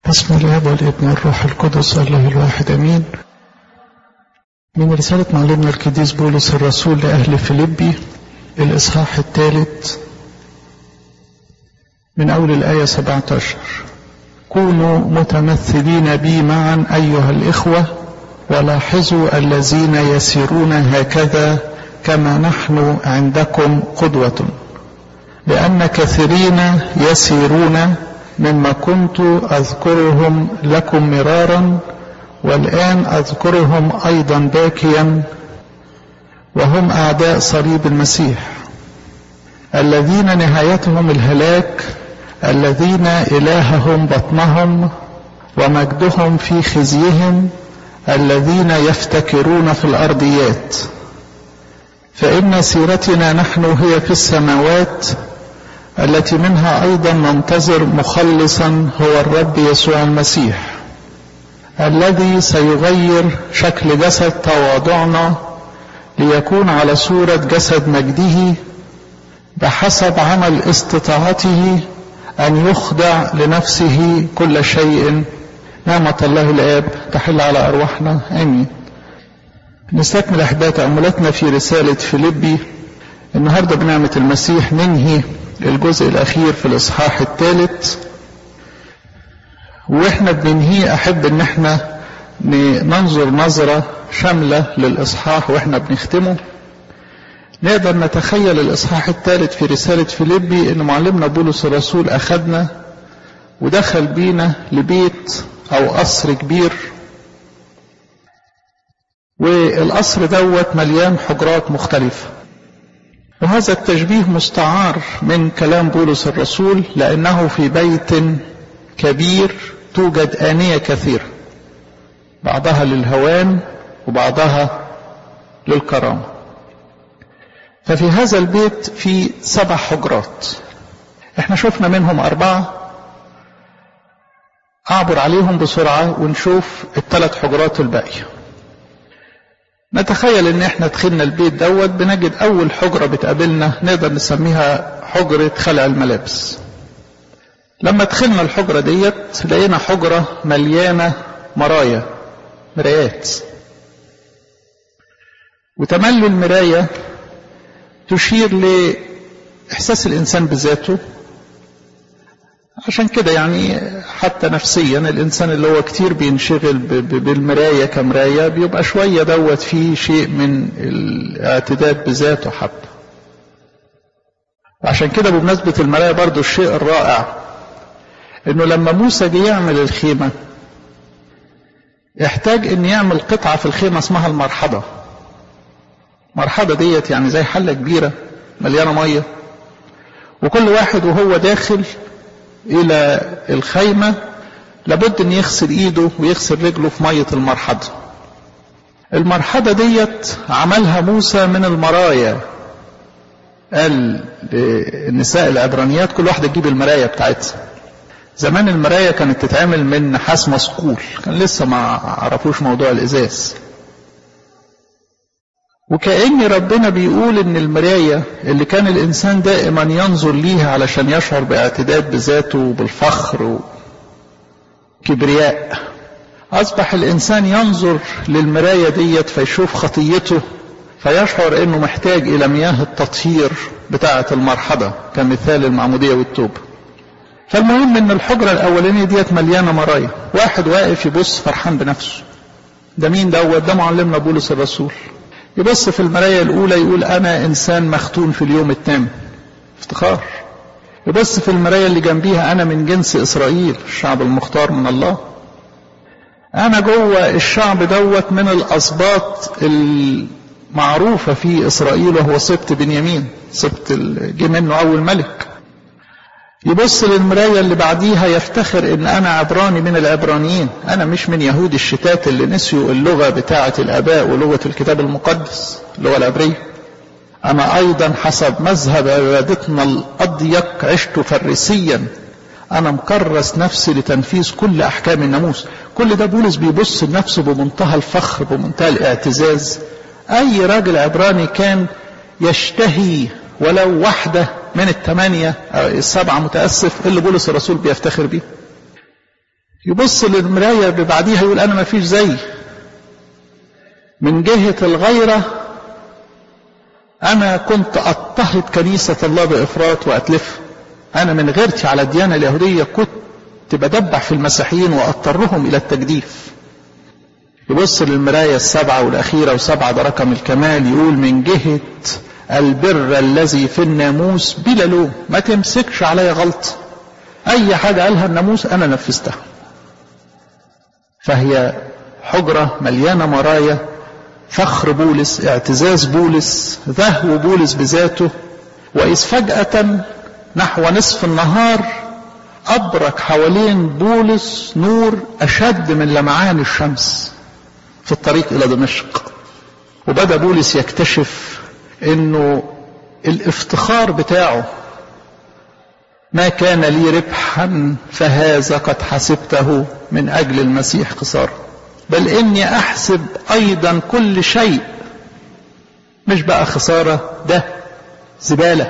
بسم الله والابن والروح القدس الله الواحد امين من رسالة معلمنا القديس بولس الرسول لأهل فيليبي الإصحاح الثالث من أول الآية 17 كونوا متمثلين بي معا أيها الإخوة ولاحظوا الذين يسيرون هكذا كما نحن عندكم قدوة لأن كثيرين يسيرون مما كنت أذكرهم لكم مرارا والآن أذكرهم أيضا باكيا وهم أعداء صليب المسيح الذين نهايتهم الهلاك الذين إلههم بطنهم ومجدهم في خزيهم الذين يفتكرون في الأرضيات فإن سيرتنا نحن هي في السماوات التي منها أيضا ننتظر مخلصا هو الرب يسوع المسيح الذي سيغير شكل جسد تواضعنا ليكون على صورة جسد مجده بحسب عمل استطاعته أن يخضع لنفسه كل شيء نعمة الله الآب تحل على أرواحنا آمين نستكمل أحباء تأملاتنا في رسالة فيليبي النهاردة بنعمة المسيح ننهي الجزء الأخير في الإصحاح الثالث وإحنا بننهيه أحب إن إحنا ننظر نظرة شاملة للإصحاح وإحنا بنختمه نقدر نتخيل الإصحاح الثالث في رسالة فيليبي إن معلمنا بولس الرسول أخدنا ودخل بينا لبيت أو قصر كبير والقصر دوت مليان حجرات مختلفة وهذا التشبيه مستعار من كلام بولس الرسول لأنه في بيت كبير توجد آنية كثيرة بعضها للهوان وبعضها للكرامة ففي هذا البيت في سبع حجرات احنا شفنا منهم أربعة أعبر عليهم بسرعة ونشوف الثلاث حجرات الباقية نتخيل ان احنا دخلنا البيت دوت بنجد اول حجرة بتقابلنا نقدر نسميها حجرة خلع الملابس لما دخلنا الحجرة ديت لقينا حجرة مليانة مرايا مرايات وتملي المراية تشير لإحساس الإنسان بذاته عشان كده يعني حتى نفسيا الإنسان اللي هو كتير بينشغل بالمراية كمراية بيبقى شوية دوت فيه شيء من الاعتداد بذاته حتى عشان كده بمناسبة المراية برضو الشيء الرائع انه لما موسى جه يعمل الخيمة احتاج ان يعمل قطعة في الخيمة اسمها المرحضة مرحضة ديت يعني زي حلة كبيرة مليانة مية وكل واحد وهو داخل الى الخيمة لابد ان يغسل ايده ويغسل رجله في مية المرحضة المرحضة ديت عملها موسى من المرايا قال للنساء العبرانيات كل واحدة تجيب المراية بتاعتها زمان المراية كانت تتعمل من نحاس مسقول كان لسه ما عرفوش موضوع الازاز وكأن ربنا بيقول ان المراية اللي كان الانسان دائما ينظر ليها علشان يشعر باعتداد بذاته وبالفخر وكبرياء اصبح الانسان ينظر للمراية ديت فيشوف خطيته فيشعر انه محتاج الى مياه التطهير بتاعة المرحضة كمثال المعمودية والتوبة فالمهم ان الحجرة الاولانية ديت مليانة مرايا واحد واقف يبص فرحان بنفسه ده مين دوت ده معلمنا بولس الرسول يبص في المراية الأولى يقول أنا إنسان مختون في اليوم الثامن افتخار يبص في المراية اللي جنبيها أنا من جنس إسرائيل الشعب المختار من الله أنا جوه الشعب دوت من الأسباط المعروفة في إسرائيل وهو سبط بنيامين سبط جه منه أول ملك يبص للمراية اللي بعديها يفتخر ان انا عبراني من العبرانيين انا مش من يهود الشتات اللي نسيوا اللغة بتاعة الاباء ولغة الكتاب المقدس اللغة العبرية انا ايضا حسب مذهب عبادتنا الاضيق عشت فريسيا انا مكرس نفسي لتنفيذ كل احكام الناموس كل ده بولس بيبص لنفسه بمنتهى الفخر بمنتهى الاعتزاز اي راجل عبراني كان يشتهي ولو واحدة من الثمانية السبعة متأسف اللي بولس الرسول بيفتخر بيه يبص للمراية بعديها يقول أنا ما فيش زي من جهة الغيرة أنا كنت أضطهد كنيسة الله بإفراط وأتلفها أنا من غيرتي على الديانة اليهودية كنت بدبح في المسيحيين وأضطرهم إلى التجديف يبص للمراية السبعة والأخيرة وسبعة ده رقم الكمال يقول من جهة البر الذي في الناموس بلا لوم ما تمسكش عليا غلط أي حاجة قالها الناموس أنا نفذتها فهي حجرة مليانة مرايا فخر بولس اعتزاز بولس ذهو بولس بذاته وإذ فجأة نحو نصف النهار أبرك حوالين بولس نور أشد من لمعان الشمس في الطريق إلى دمشق وبدأ بولس يكتشف إنه الافتخار بتاعه ما كان لي ربحا فهذا قد حسبته من أجل المسيح خسارة بل إني أحسب أيضا كل شيء مش بقى خسارة ده زبالة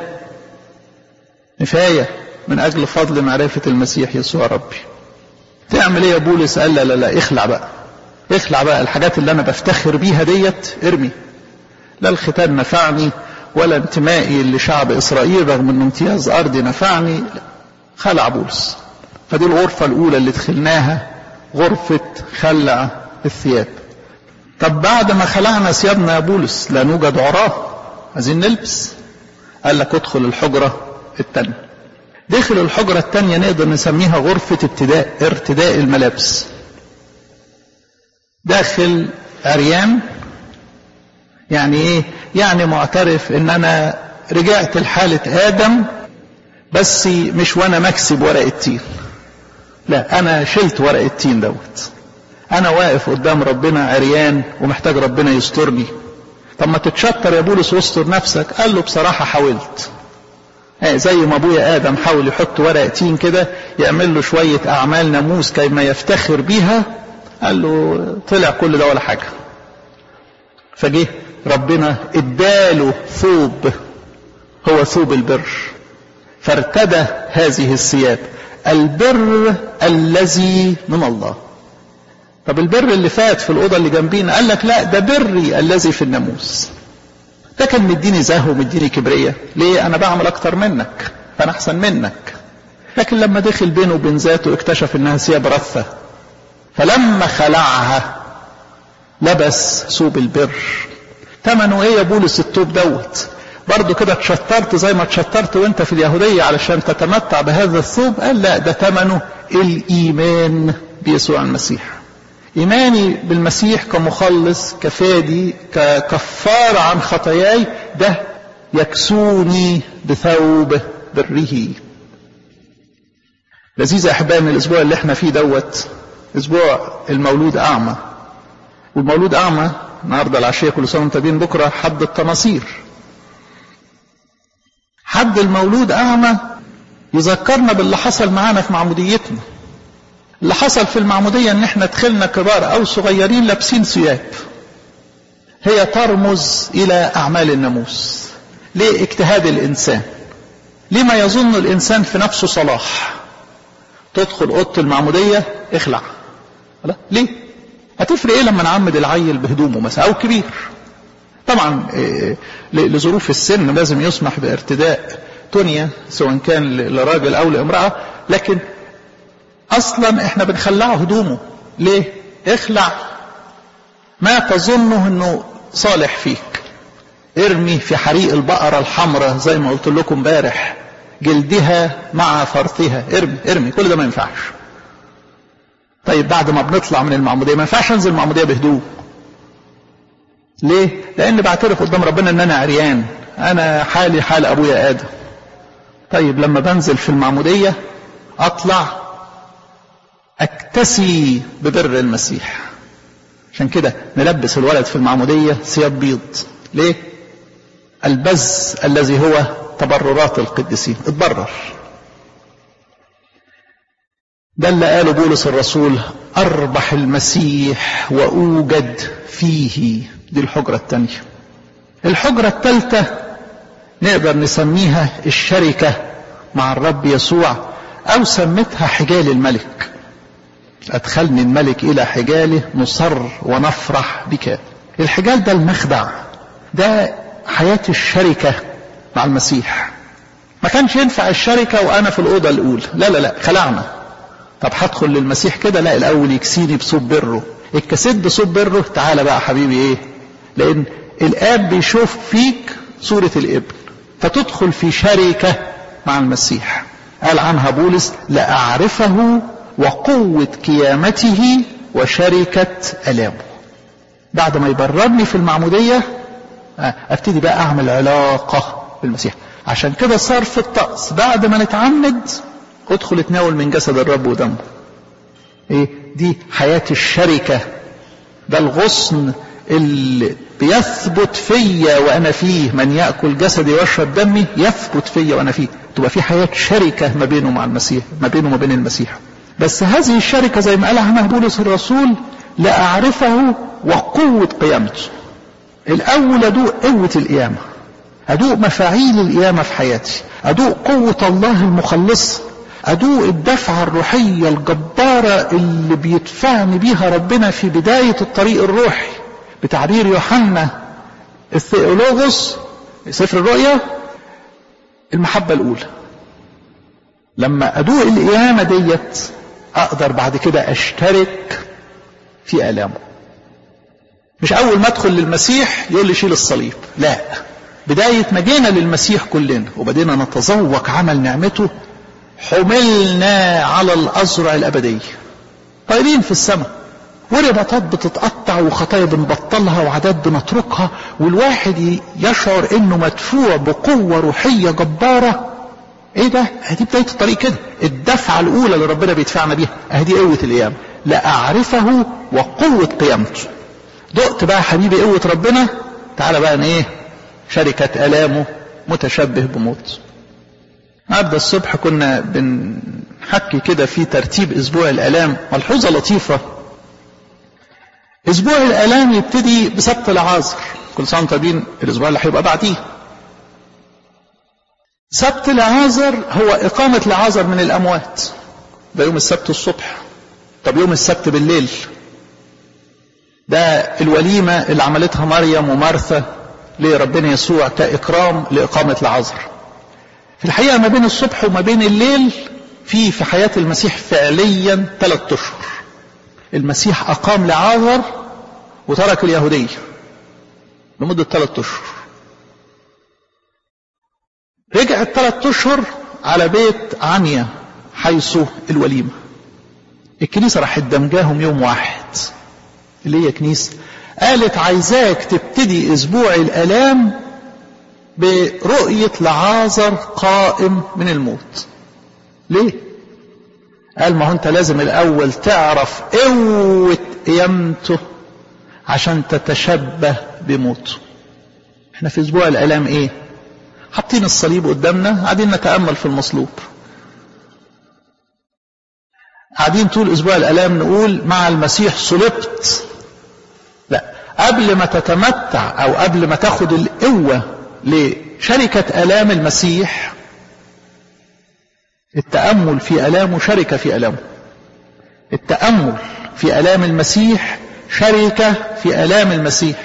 نفاية من أجل فضل معرفة المسيح يسوع ربي تعمل ايه يا بولس قال لا لا لا اخلع بقى اخلع بقى الحاجات اللي انا بفتخر بيها ديت ارمي لا الختان نفعني ولا انتمائي لشعب اسرائيل رغم انه امتياز ارضي نفعني خلع بولس فدي الغرفة الاولى اللي دخلناها غرفة خلع الثياب طب بعد ما خلعنا ثيابنا يا بولس لا نوجد عراه عايزين نلبس قال لك ادخل الحجرة التانية دخل الحجرة التانية نقدر نسميها غرفة ابتداء ارتداء الملابس داخل عريان يعني ايه يعني معترف ان انا رجعت لحالة ادم بس مش وانا مكسب ورق التين لا انا شلت ورق التين دوت انا واقف قدام ربنا عريان ومحتاج ربنا يسترني طب ما تتشطر يا بولس واستر نفسك قال له بصراحة حاولت زي ما ابويا ادم حاول يحط ورق تين كده يعمل له شوية اعمال ناموس كيما يفتخر بيها قال له طلع كل ده ولا حاجة فجه ربنا اداله ثوب هو ثوب البر فارتدى هذه الثياب البر الذي من الله طب البر اللي فات في الأوضة اللي جنبينا قال لك لا ده بري الذي في الناموس ده كان مديني زهو ومديني كبرية ليه أنا بعمل أكتر منك فأنا أحسن منك لكن لما دخل بينه وبين ذاته اكتشف إنها ثياب رثة فلما خلعها لبس ثوب البر ثمنه ايه يا بولس التوب دوت برضه كده اتشطرت زي ما اتشطرت وانت في اليهودية علشان تتمتع بهذا الثوب قال لا ده ثمنه الإيمان بيسوع المسيح إيماني بالمسيح كمخلص كفادي ككفار عن خطاياي ده يكسوني بثوب بره لذيذ أحبائي الأسبوع اللي احنا فيه دوت أسبوع المولود أعمى والمولود أعمى النهارده العشية كل سنة وانت بين بكرة حد التناصير حد المولود أعمى يذكرنا باللي حصل معانا في معموديتنا اللي حصل في المعمودية ان احنا دخلنا كبار او صغيرين لابسين ثياب هي ترمز الى اعمال الناموس ليه اجتهاد الانسان لما يظن الانسان في نفسه صلاح تدخل اوضه المعموديه اخلع لا ليه هتفرق ايه لما نعمد العيل بهدومه مثلا او كبير طبعا لظروف السن لازم يسمح بارتداء تونيا سواء كان لراجل او لامراه لكن اصلا احنا بنخلعه هدومه ليه اخلع ما تظنه انه صالح فيك ارمي في حريق البقرة الحمراء زي ما قلت لكم امبارح جلدها مع فرثها ارمي ارمي كل ده ما ينفعش طيب بعد ما بنطلع من المعمودية ما ينفعش انزل المعمودية بهدوء ليه لان بعترف قدام ربنا ان انا عريان انا حالي حال ابويا ادم طيب لما بنزل في المعمودية اطلع اكتسي ببر المسيح عشان كده نلبس الولد في المعمودية ثياب بيض ليه البز الذي هو تبررات القديسين اتبرر ده اللي قاله بولس الرسول اربح المسيح واوجد فيه دي الحجرة الثانية الحجرة الثالثة نقدر نسميها الشركة مع الرب يسوع او سمتها حجال الملك أدخلني الملك إلى حجاله نصر ونفرح بك الحجال ده المخدع ده حياة الشركة مع المسيح ما كانش ينفع الشركة وأنا في الأوضة الأولى لا لا لا خلعنا طب هدخل للمسيح كده لا الأول يكسيني بصوت بره الكسيت بصوت بره تعالى بقى حبيبي إيه لأن الآب بيشوف فيك صورة الابن فتدخل في شركة مع المسيح قال عنها بولس لأعرفه وقوة قيامته وشركة ألامه بعد ما يبررني في المعمودية ابتدي بقى اعمل علاقة بالمسيح عشان كده صار في الطقس بعد ما نتعمد ادخل اتناول من جسد الرب ودمه ايه دي حياة الشركة ده الغصن اللي بيثبت فيا وانا فيه من ياكل جسدي ويشرب دمي يثبت فيا وانا فيه تبقى في حياه شركه ما بينه مع المسيح ما بينه وما بين المسيح بس هذه الشركه زي ما قال عنها بولس الرسول لاعرفه وقوه قيامته الاول ادوق قوه القيامه ادوق مفاعيل القيامه في حياتي ادوق قوه الله المخلصه ادوق الدفعه الروحيه الجباره اللي بيدفعني بيها ربنا في بدايه الطريق الروحي بتعبير يوحنا الثيولوغوس سفر الرؤيا المحبة الأولى لما أدوق القيامة ديت أقدر بعد كده أشترك في آلامه مش أول ما أدخل للمسيح يقول لي شيل الصليب لا بداية ما جينا للمسيح كلنا وبدينا نتذوق عمل نعمته حملنا على الأزرع الأبدية طايرين في السماء ورباطات بتتقطع وخطايا بنبطلها وعادات بنتركها والواحد يشعر انه مدفوع بقوة روحية جبارة ايه ده ادي بداية الطريق كده الدفعة الاولى اللي ربنا بيدفعنا بيها ادي قوة القيامة لاعرفه وقوة قيامته دقت بقى حبيبي قوة ربنا تعالى بقى ايه شركة الامه متشبه بموت النهارده الصبح كنا بنحكي كده في ترتيب اسبوع الالام ملحوظة لطيفة اسبوع الالام يبتدي بسبت العازر كل سنه وانتم طيبين الاسبوع اللي هيبقى بعديه سبت العازر هو اقامه العازر من الاموات ده يوم السبت الصبح طب يوم السبت بالليل ده الوليمه اللي عملتها مريم ومارثا لربنا يسوع كاكرام لاقامه العازر في الحقيقه ما بين الصبح وما بين الليل في في حياه المسيح فعليا ثلاث اشهر المسيح أقام لعازر وترك اليهودية لمدة ثلاثة أشهر رجع الثلاث أشهر على بيت عنيا حيث الوليمة الكنيسة راح دمجاهم يوم واحد اللي هي كنيسة قالت عايزاك تبتدي أسبوع الآلام برؤية لعازر قائم من الموت ليه؟ قال ما هو انت لازم الاول تعرف قوة قيامته عشان تتشبه بموته احنا في اسبوع الالام ايه حاطين الصليب قدامنا قاعدين نتامل في المصلوب قاعدين طول اسبوع الالام نقول مع المسيح صلبت لا قبل ما تتمتع او قبل ما تاخد القوه لشركه الام المسيح التأمل في ألامه شركة في ألامه التأمل في ألام المسيح شركة في ألام المسيح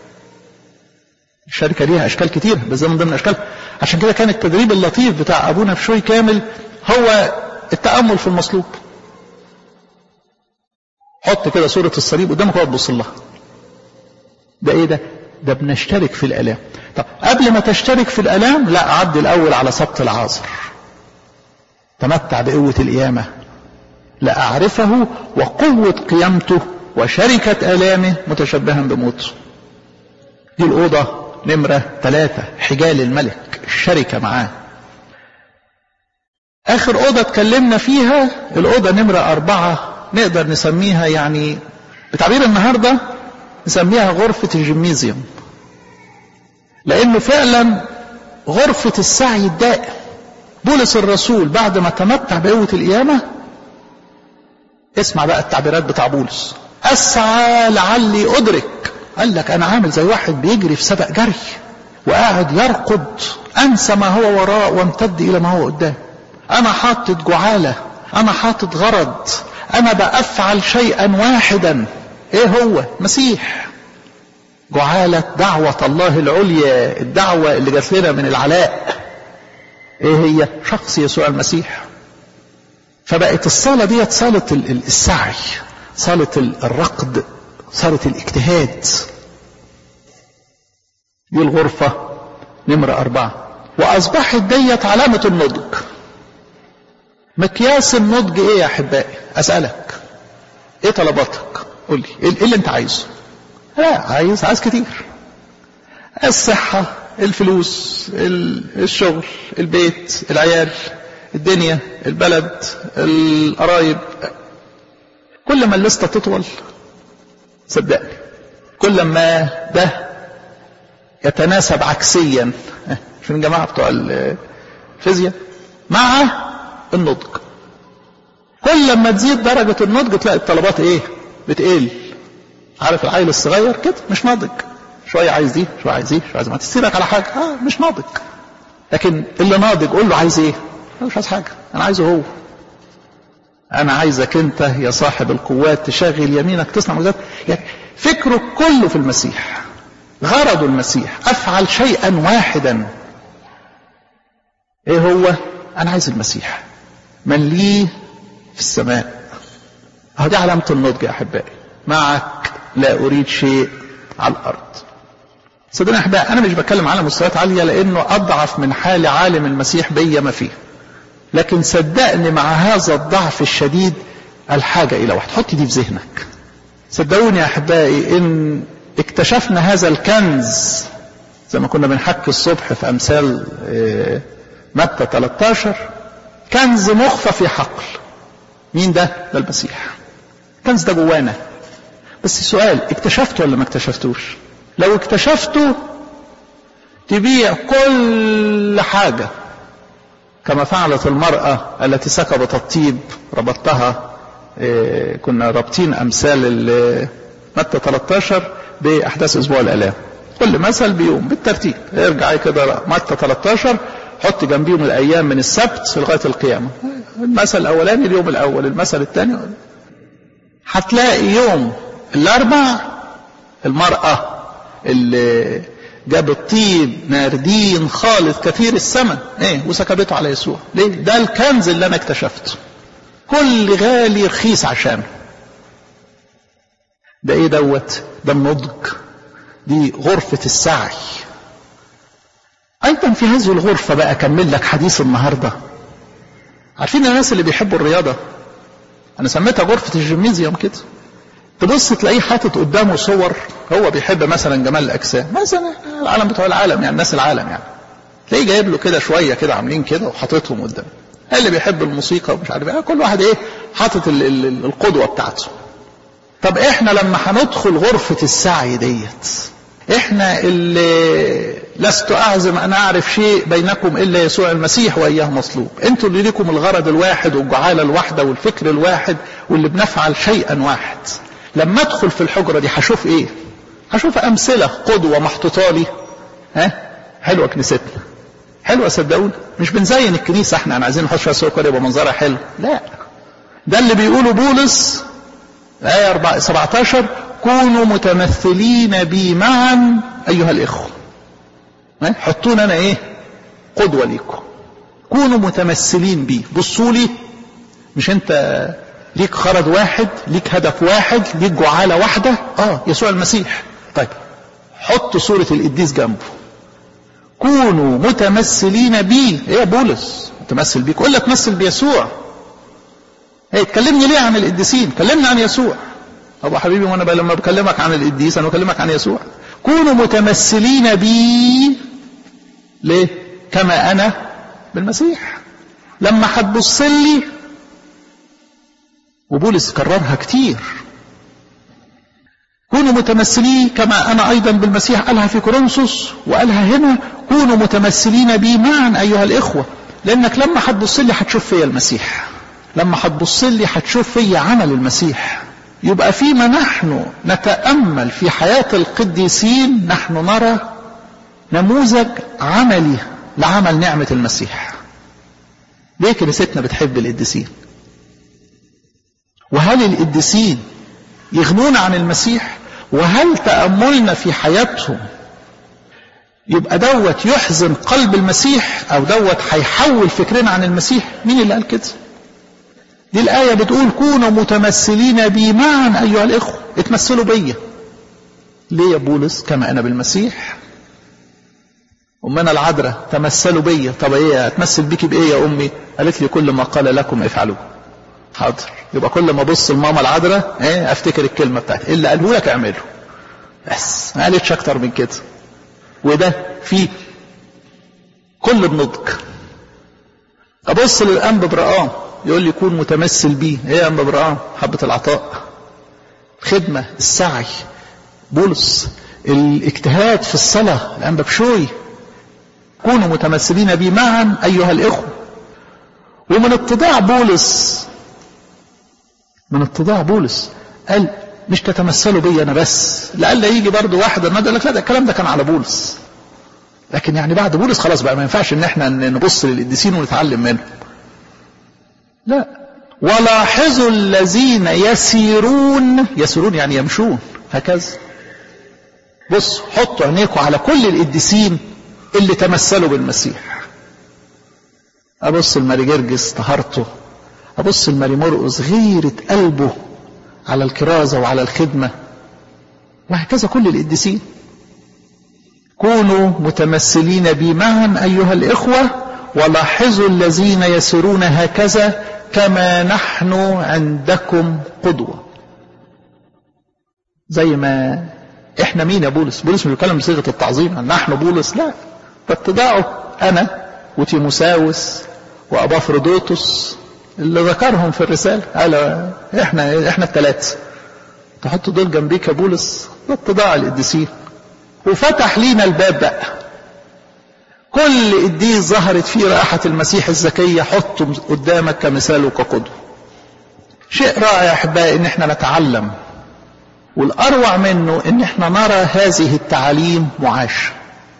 الشركة ليها أشكال كتير بس ده من ضمن أشكال عشان كده كان التدريب اللطيف بتاع أبونا بشوي كامل هو التأمل في المصلوب حط كده صورة الصليب قدامك وقعد تبص لها ده ايه ده ده بنشترك في الالام طب قبل ما تشترك في الالام لا عد الاول على سبط العازر تمتع بقوة القيامة لأعرفه وقوة قيامته وشركة آلامه متشبها بموته دي الأوضة نمرة ثلاثة حجال الملك الشركة معاه آخر أوضة اتكلمنا فيها الأوضة نمرة أربعة نقدر نسميها يعني بتعبير النهاردة نسميها غرفة الجيميزيوم لأنه فعلا غرفة السعي الدائم بولس الرسول بعد ما تمتع بقوة القيامة اسمع بقى التعبيرات بتاع بولس أسعى لعلي أدرك قال لك أنا عامل زي واحد بيجري في سبق جري وقاعد يرقد أنسى ما هو وراء وامتد إلى ما هو قدام أنا حاطط جعالة أنا حاطط غرض انا بافعل شيئا واحدا ايه هو مسيح جعالة دعوة الله العليا الدعوة اللي جات لنا من العلاء ايه هي شخص يسوع المسيح فبقت الصلاة ديت صالة السعي صالة الرقد صالة الاجتهاد دي الغرفة نمرة أربعة وأصبحت ديت علامة النضج مقياس النضج إيه يا أحبائي أسألك إيه طلباتك قول لي إيه اللي أنت عايزه لا عايز عايز كتير الصحة الفلوس الشغل البيت العيال الدنيا البلد القرايب كل ما الليسته تطول صدقني كل ما ده يتناسب عكسيا شوف الجماعه بتوع الفيزياء مع النضج كل ما تزيد درجه النضج تلاقي الطلبات ايه بتقل عارف العيل الصغير كده مش ناضج شويه عايز دي شويه عايز دي شويه عايز ما تستيرك على حاجه اه مش ناضج لكن اللي ناضج قول له عايز ايه مش عايز حاجه انا عايزه هو انا عايزك انت يا صاحب القوات تشغل يمينك تصنع معجزات يعني فكره كله في المسيح غرض المسيح افعل شيئا واحدا ايه هو انا عايز المسيح من لي في السماء اهو دي علامه النضج يا احبائي معك لا اريد شيء على الارض صدقني يا احبائي انا مش بتكلم على مستويات عاليه لانه اضعف من حال عالم المسيح بيا ما فيه لكن صدقني مع هذا الضعف الشديد الحاجه الى واحد حط دي في ذهنك صدقوني يا احبائي ان اكتشفنا هذا الكنز زي ما كنا بنحكي الصبح في امثال متى 13 كنز مخفى في حقل مين ده؟ ده المسيح الكنز ده جوانا بس سؤال اكتشفته ولا ما اكتشفتوش؟ لو اكتشفته تبيع كل حاجة كما فعلت المرأة التي سكبت الطيب ربطتها اه كنا رابطين أمثال متى 13 بأحداث أسبوع الآلام كل مثل بيوم بالترتيب ارجعي كده متى 13 حط جنبيهم الأيام من السبت لغاية القيامة المثل الأولاني اليوم الأول المثل الثاني هتلاقي يوم الأربع المرأة اللي جاب الطيب ناردين خالص كثير الثمن ايه وسكبته على يسوع ليه ده الكنز اللي انا اكتشفته كل غالي رخيص عشانه ده ايه دوت ده النضج دي غرفة السعي ايضا في هذه الغرفة بقى اكمل لك حديث النهاردة عارفين الناس اللي بيحبوا الرياضة انا سميتها غرفة الجيمنيزيوم كده تبص تلاقيه حاطط قدامه صور هو بيحب مثلا جمال الاجسام مثلا العالم بتوع العالم يعني الناس العالم يعني تلاقيه جايب له كده شويه كده عاملين كده وحاططهم قدامه اللي بيحب الموسيقى ومش عارف ايه كل واحد ايه حاطط ال ال القدوه بتاعته طب احنا لما هندخل غرفه السعي ديت احنا اللي لست اعزم ان اعرف شيء بينكم الا يسوع المسيح واياه مصلوب انتوا اللي ليكم الغرض الواحد والجعاله الواحده والفكر الواحد واللي بنفعل شيئا واحد لما ادخل في الحجرة دي هشوف ايه هشوف امثلة قدوة محطوطة لي ها حلوة كنيستنا حلوة صدقوني مش بنزين الكنيسة احنا انا عايزين نحط شوية سكر يبقى منظرها حلو لا ده اللي بيقوله بولس آية 17 كونوا متمثلين بي معا أيها الإخوة حطونا أنا إيه قدوة ليكم كونوا متمثلين بي بصوا لي مش أنت ليك غرض واحد ليك هدف واحد ليك جعالة واحدة اه يسوع المسيح طيب حط صورة القديس جنبه كونوا متمثلين بي ايه يا بولس متمثل بيك قول لك تمثل بيسوع ايه تكلمني ليه عن القديسين كلمني عن يسوع ابو حبيبي وانا بقى لما بكلمك عن القديس انا بكلمك عن يسوع كونوا متمثلين بي ليه كما انا بالمسيح لما هتبص لي وبولس كررها كتير كونوا متمثلين كما انا ايضا بالمسيح قالها في كورنثوس وقالها هنا كونوا متمثلين بي معا ايها الاخوه لانك لما هتبص لي هتشوف فيا المسيح لما هتبص لي هتشوف فيا عمل المسيح يبقى فيما نحن نتامل في حياه القديسين نحن نرى نموذج عملي لعمل نعمه المسيح ليه كنيستنا بتحب القديسين وهل القديسين يغنون عن المسيح وهل تأملنا في حياتهم يبقى دوت يحزن قلب المسيح او دوت هيحول فكرنا عن المسيح مين اللي قال كده دي الآية بتقول كونوا متمثلين بي معا أيها الإخوة اتمثلوا بيا ليه يا بولس كما أنا بالمسيح أمنا العذراء تمثلوا بيا طب إيه أتمثل بيكي بإيه يا أمي قالت لي كل ما قال لكم افعلوه حاضر يبقى كل ما ابص لماما العذراء ايه افتكر الكلمه بتاعتي إيه اللي قاله لك اعمله بس ما قالتش اكتر من كده وده في كل النضج ابص للانب برقام يقول لي كون متمثل بيه ايه يا انب برقام حبه العطاء الخدمه السعي بولس الاجتهاد في الصلاه الانبا بشوي كونوا متمثلين بي معا ايها الاخوه ومن اتضاع بولس من اتضاع بولس قال مش تتمثلوا بي انا بس لألا يجي برضه واحد النادي يقول لك لا ده الكلام ده كان على بولس لكن يعني بعد بولس خلاص بقى ما ينفعش ان احنا نبص للقديسين ونتعلم منهم لا ولاحظوا الذين يسيرون يسيرون يعني يمشون هكذا بص حطوا عينيكم على كل القديسين اللي تمثلوا بالمسيح ابص الماري جرجس طهارته ابص الماري مرقس غيرة قلبه على الكرازة وعلى الخدمة وهكذا كل القديسين كونوا متمثلين بي معا أيها الإخوة ولاحظوا الذين يسيرون هكذا كما نحن عندكم قدوة زي ما احنا مين يا بولس بولس مش بيتكلم بصيغة التعظيم نحن بولس لا فاتباعه انا وتيموساوس وابافرودوتوس اللي ذكرهم في الرسالة قال احنا احنا الثلاثة تحط دول جنبيك يا بولس ده اتضاع القديسين وفتح لينا الباب بقى كل قديس ظهرت فيه رائحة المسيح الزكية حطه قدامك كمثال وكقدوة شيء رائع يا احبائي ان احنا نتعلم والاروع منه ان احنا نرى هذه التعاليم معاشة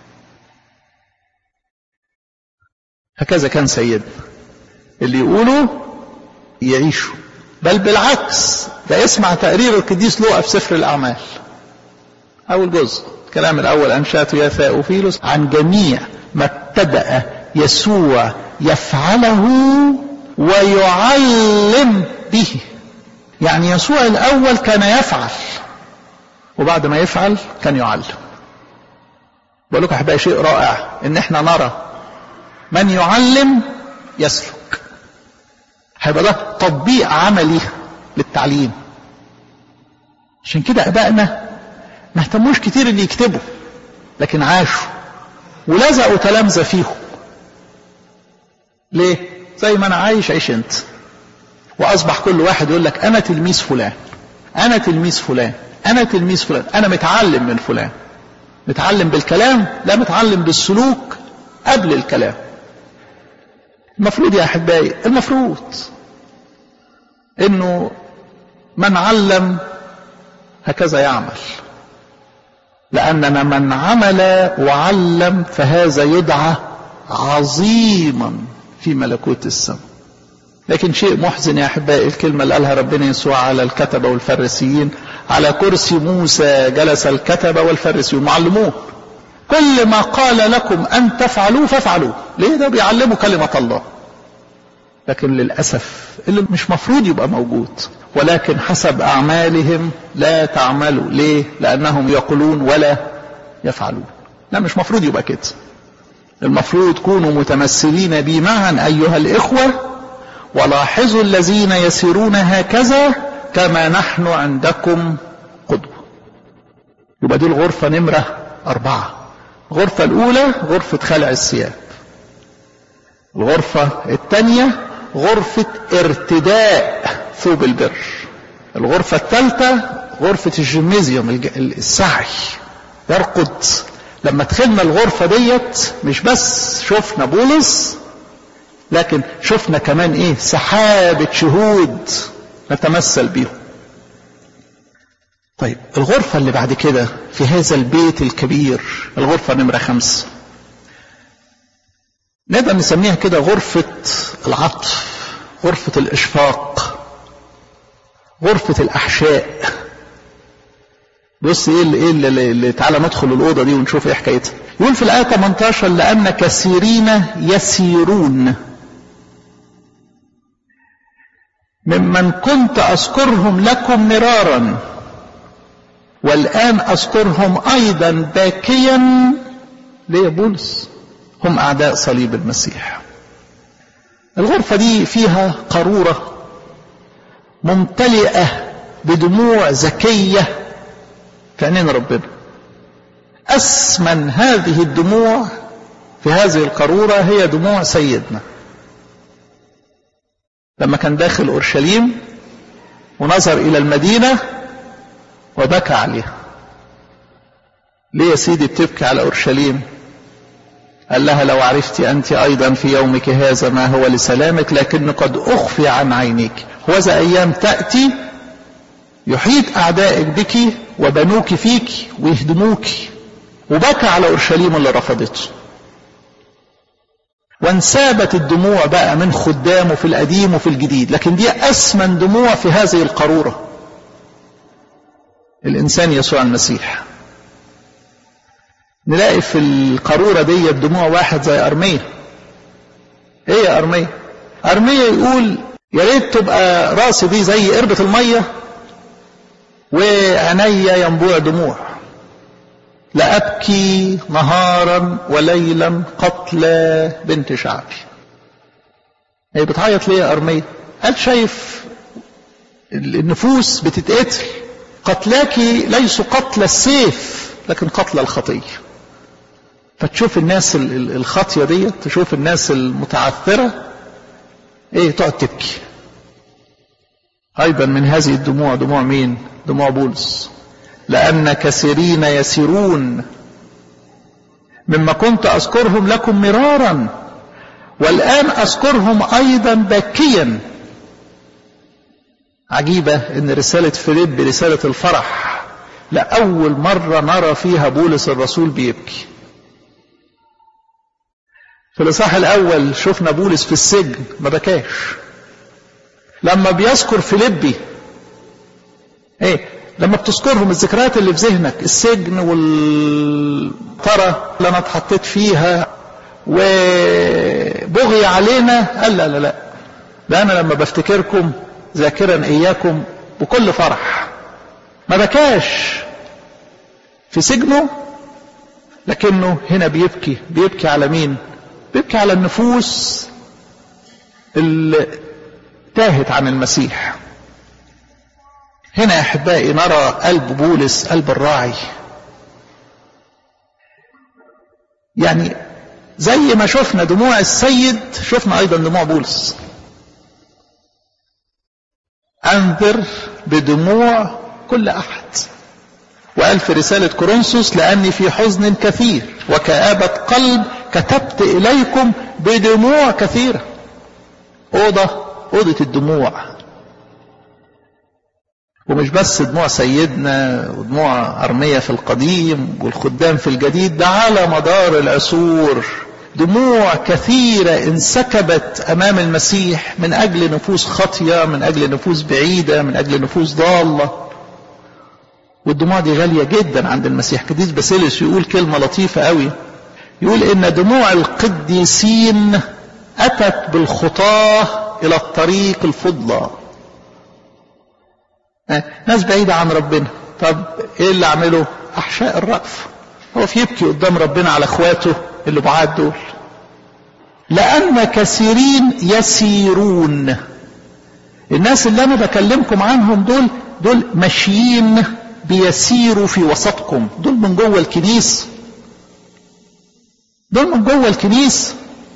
هكذا كان سيدنا اللي يقولوا يعيشوا بل بالعكس ده اسمع تقرير القديس لوقا في سفر الأعمال أول جزء الكلام الأول أنشأته يا ثاؤفيلوس عن جميع ما ابتدأ يسوع يفعله ويعلم به يعني يسوع الأول كان يفعل وبعد ما يفعل كان يعلم بقول لكم أحبائي شيء رائع إن احنا نرى من يعلم يسلك هيبقى ده تطبيق عملي للتعليم عشان كده ابائنا ما اهتموش كتير اللي يكتبوا لكن عاشوا ولزقوا تلامذة فيهم ليه زي ما انا عايش عيش انت واصبح كل واحد يقول لك انا تلميذ فلان انا تلميذ فلان انا تلميذ فلان انا متعلم من فلان متعلم بالكلام لا متعلم بالسلوك قبل الكلام المفروض يا احبائي المفروض انه من علم هكذا يعمل لاننا من عمل وعلم فهذا يدعى عظيما في ملكوت السماء لكن شيء محزن يا احبائي الكلمه اللي قالها ربنا يسوع على الكتبه والفريسيين على كرسي موسى جلس الكتبه والفريسيون معلمون كل ما قال لكم ان تفعلوه فافعلوه ليه ده بيعلموا كلمه الله لكن للاسف اللي مش مفروض يبقى موجود ولكن حسب اعمالهم لا تعملوا ليه لانهم يقولون ولا يفعلون لا مش مفروض يبقى كده المفروض كونوا متمثلين بي معا ايها الاخوه ولاحظوا الذين يسيرون هكذا كما نحن عندكم قدوه يبقى دي الغرفه نمره اربعه الغرفه الاولى غرفه خلع الثياب الغرفه الثانيه غرفه ارتداء ثوب البر الغرفه الثالثه غرفه الجيمنازيوم السعي يرقد لما دخلنا الغرفة ديت مش بس شفنا بولس لكن شفنا كمان ايه سحابة شهود نتمثل بيهم طيب الغرفة اللي بعد كده في هذا البيت الكبير الغرفة نمرة خمسة نقدر نسميها كده غرفة العطف غرفة الإشفاق غرفة الأحشاء بص ايه اللي, إيه اللي, اللي تعالى ندخل الأوضة دي ونشوف ايه حكايتها يقول في الآية 18 لأن كثيرين يسيرون ممن كنت أذكرهم لكم مرارا والآن أذكرهم أيضا باكيا ليه يا بولس هم أعداء صليب المسيح الغرفة دي فيها قارورة ممتلئة بدموع زكية في عينين ربنا أسمن هذه الدموع في هذه القارورة هي دموع سيدنا لما كان داخل أورشليم ونظر إلى المدينة وبكى عليها ليه يا سيدي بتبكي على أورشليم قال لها لو عرفت أنت أيضا في يومك هذا ما هو لسلامك لكن قد أخفي عن عينيك وذا أيام تأتي يحيط أعدائك بك وبنوك فيك ويهدموك وبكى على أورشليم اللي رفضته وانسابت الدموع بقى من خدامه في القديم وفي الجديد لكن دي أسمن دموع في هذه القارورة الإنسان يسوع المسيح نلاقي في القارورة دي دموع واحد زي أرمية ايه يا أرمية أرمية يقول يا ريت تبقى راسي دي زي قربة المية وعينيا ينبوع دموع لأبكي نهارا وليلا قتلى بنت شعبي هي بتعيط ليه يا أرمية قال شايف النفوس بتتقتل قتلاك ليسوا قتل السيف لكن قتل الخطية فتشوف الناس الخاطية دي تشوف الناس المتعثرة ايه تقعد تبكي ايضا من هذه الدموع دموع مين دموع بولس لأن كثيرين يسيرون مما كنت أذكرهم لكم مرارا والآن أذكرهم أيضا باكيا عجيبة إن رسالة فيليب رسالة الفرح لأول مرة نرى فيها بولس الرسول بيبكي في الإصحاح الأول شفنا بولس في السجن ما بكاش لما بيذكر فيليبي ايه لما بتذكرهم الذكريات اللي في ذهنك السجن والطرة اللي انا اتحطيت فيها وبغي علينا قال لا لا لا ده انا لما بفتكركم ذاكرا اياكم بكل فرح ما بكاش في سجنه لكنه هنا بيبكي بيبكي على مين بيبكي على النفوس اللي تاهت عن المسيح هنا يا احبائي نرى قلب بولس قلب الراعي يعني زي ما شفنا دموع السيد شفنا ايضا دموع بولس انذر بدموع كل احد وقال في رسالة كورنثوس لأني في حزن كثير وكآبة قلب كتبت إليكم بدموع كثيرة أوضة أوضة الدموع ومش بس دموع سيدنا ودموع أرمية في القديم والخدام في الجديد ده على مدار العصور دموع كثيرة انسكبت أمام المسيح من أجل نفوس خاطية من أجل نفوس بعيدة من أجل نفوس ضالة والدموع دي غالية جدا عند المسيح قديس باسيلس يقول كلمة لطيفة قوي يقول إن دموع القديسين أتت بالخطاة إلى الطريق الفضلى ناس بعيدة عن ربنا طب ايه اللي اعمله احشاء الرأف هو في يبكي قدام ربنا على اخواته اللي بعاد دول لان كثيرين يسيرون الناس اللي انا بكلمكم عنهم دول دول ماشيين بيسيروا في وسطكم دول من جوه الكنيسة دول من جوه الكنيسة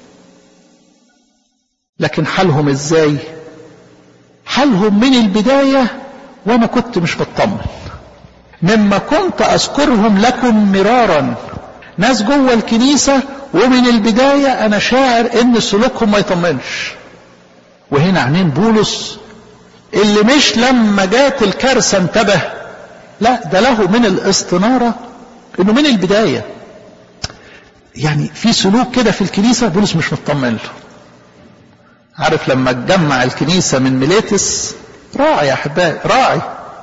لكن حالهم ازاي حالهم من البدايه وانا كنت مش مطمن مما كنت اذكرهم لكم مرارا ناس جوه الكنيسة ومن البداية انا شاعر ان سلوكهم ما يطمنش وهنا عينين بولس اللي مش لما جات الكارثة انتبه لا ده له من الاستنارة انه من البداية يعني في سلوك كده في الكنيسة بولس مش مطمن له عارف لما تجمع الكنيسة من ميليتس راعي يا احبائي راعي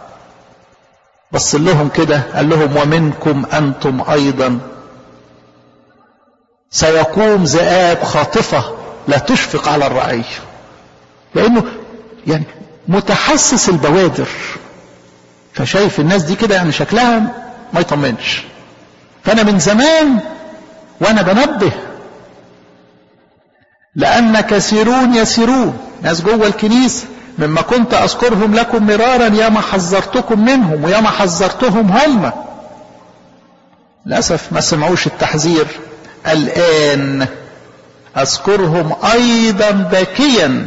بص لهم كده قال لهم ومنكم انتم ايضا سيقوم ذئاب خاطفه لا تشفق على الرعيه لانه يعني متحسس البوادر فشايف الناس دي كده يعني شكلها ما يطمنش فانا من زمان وانا بنبه لان كثيرون يسيرون ناس جوه الكنيسه مما كنت اذكرهم لكم مرارا ياما حذرتكم منهم وياما حذرتهم هم للاسف ما سمعوش التحذير الان اذكرهم ايضا باكيا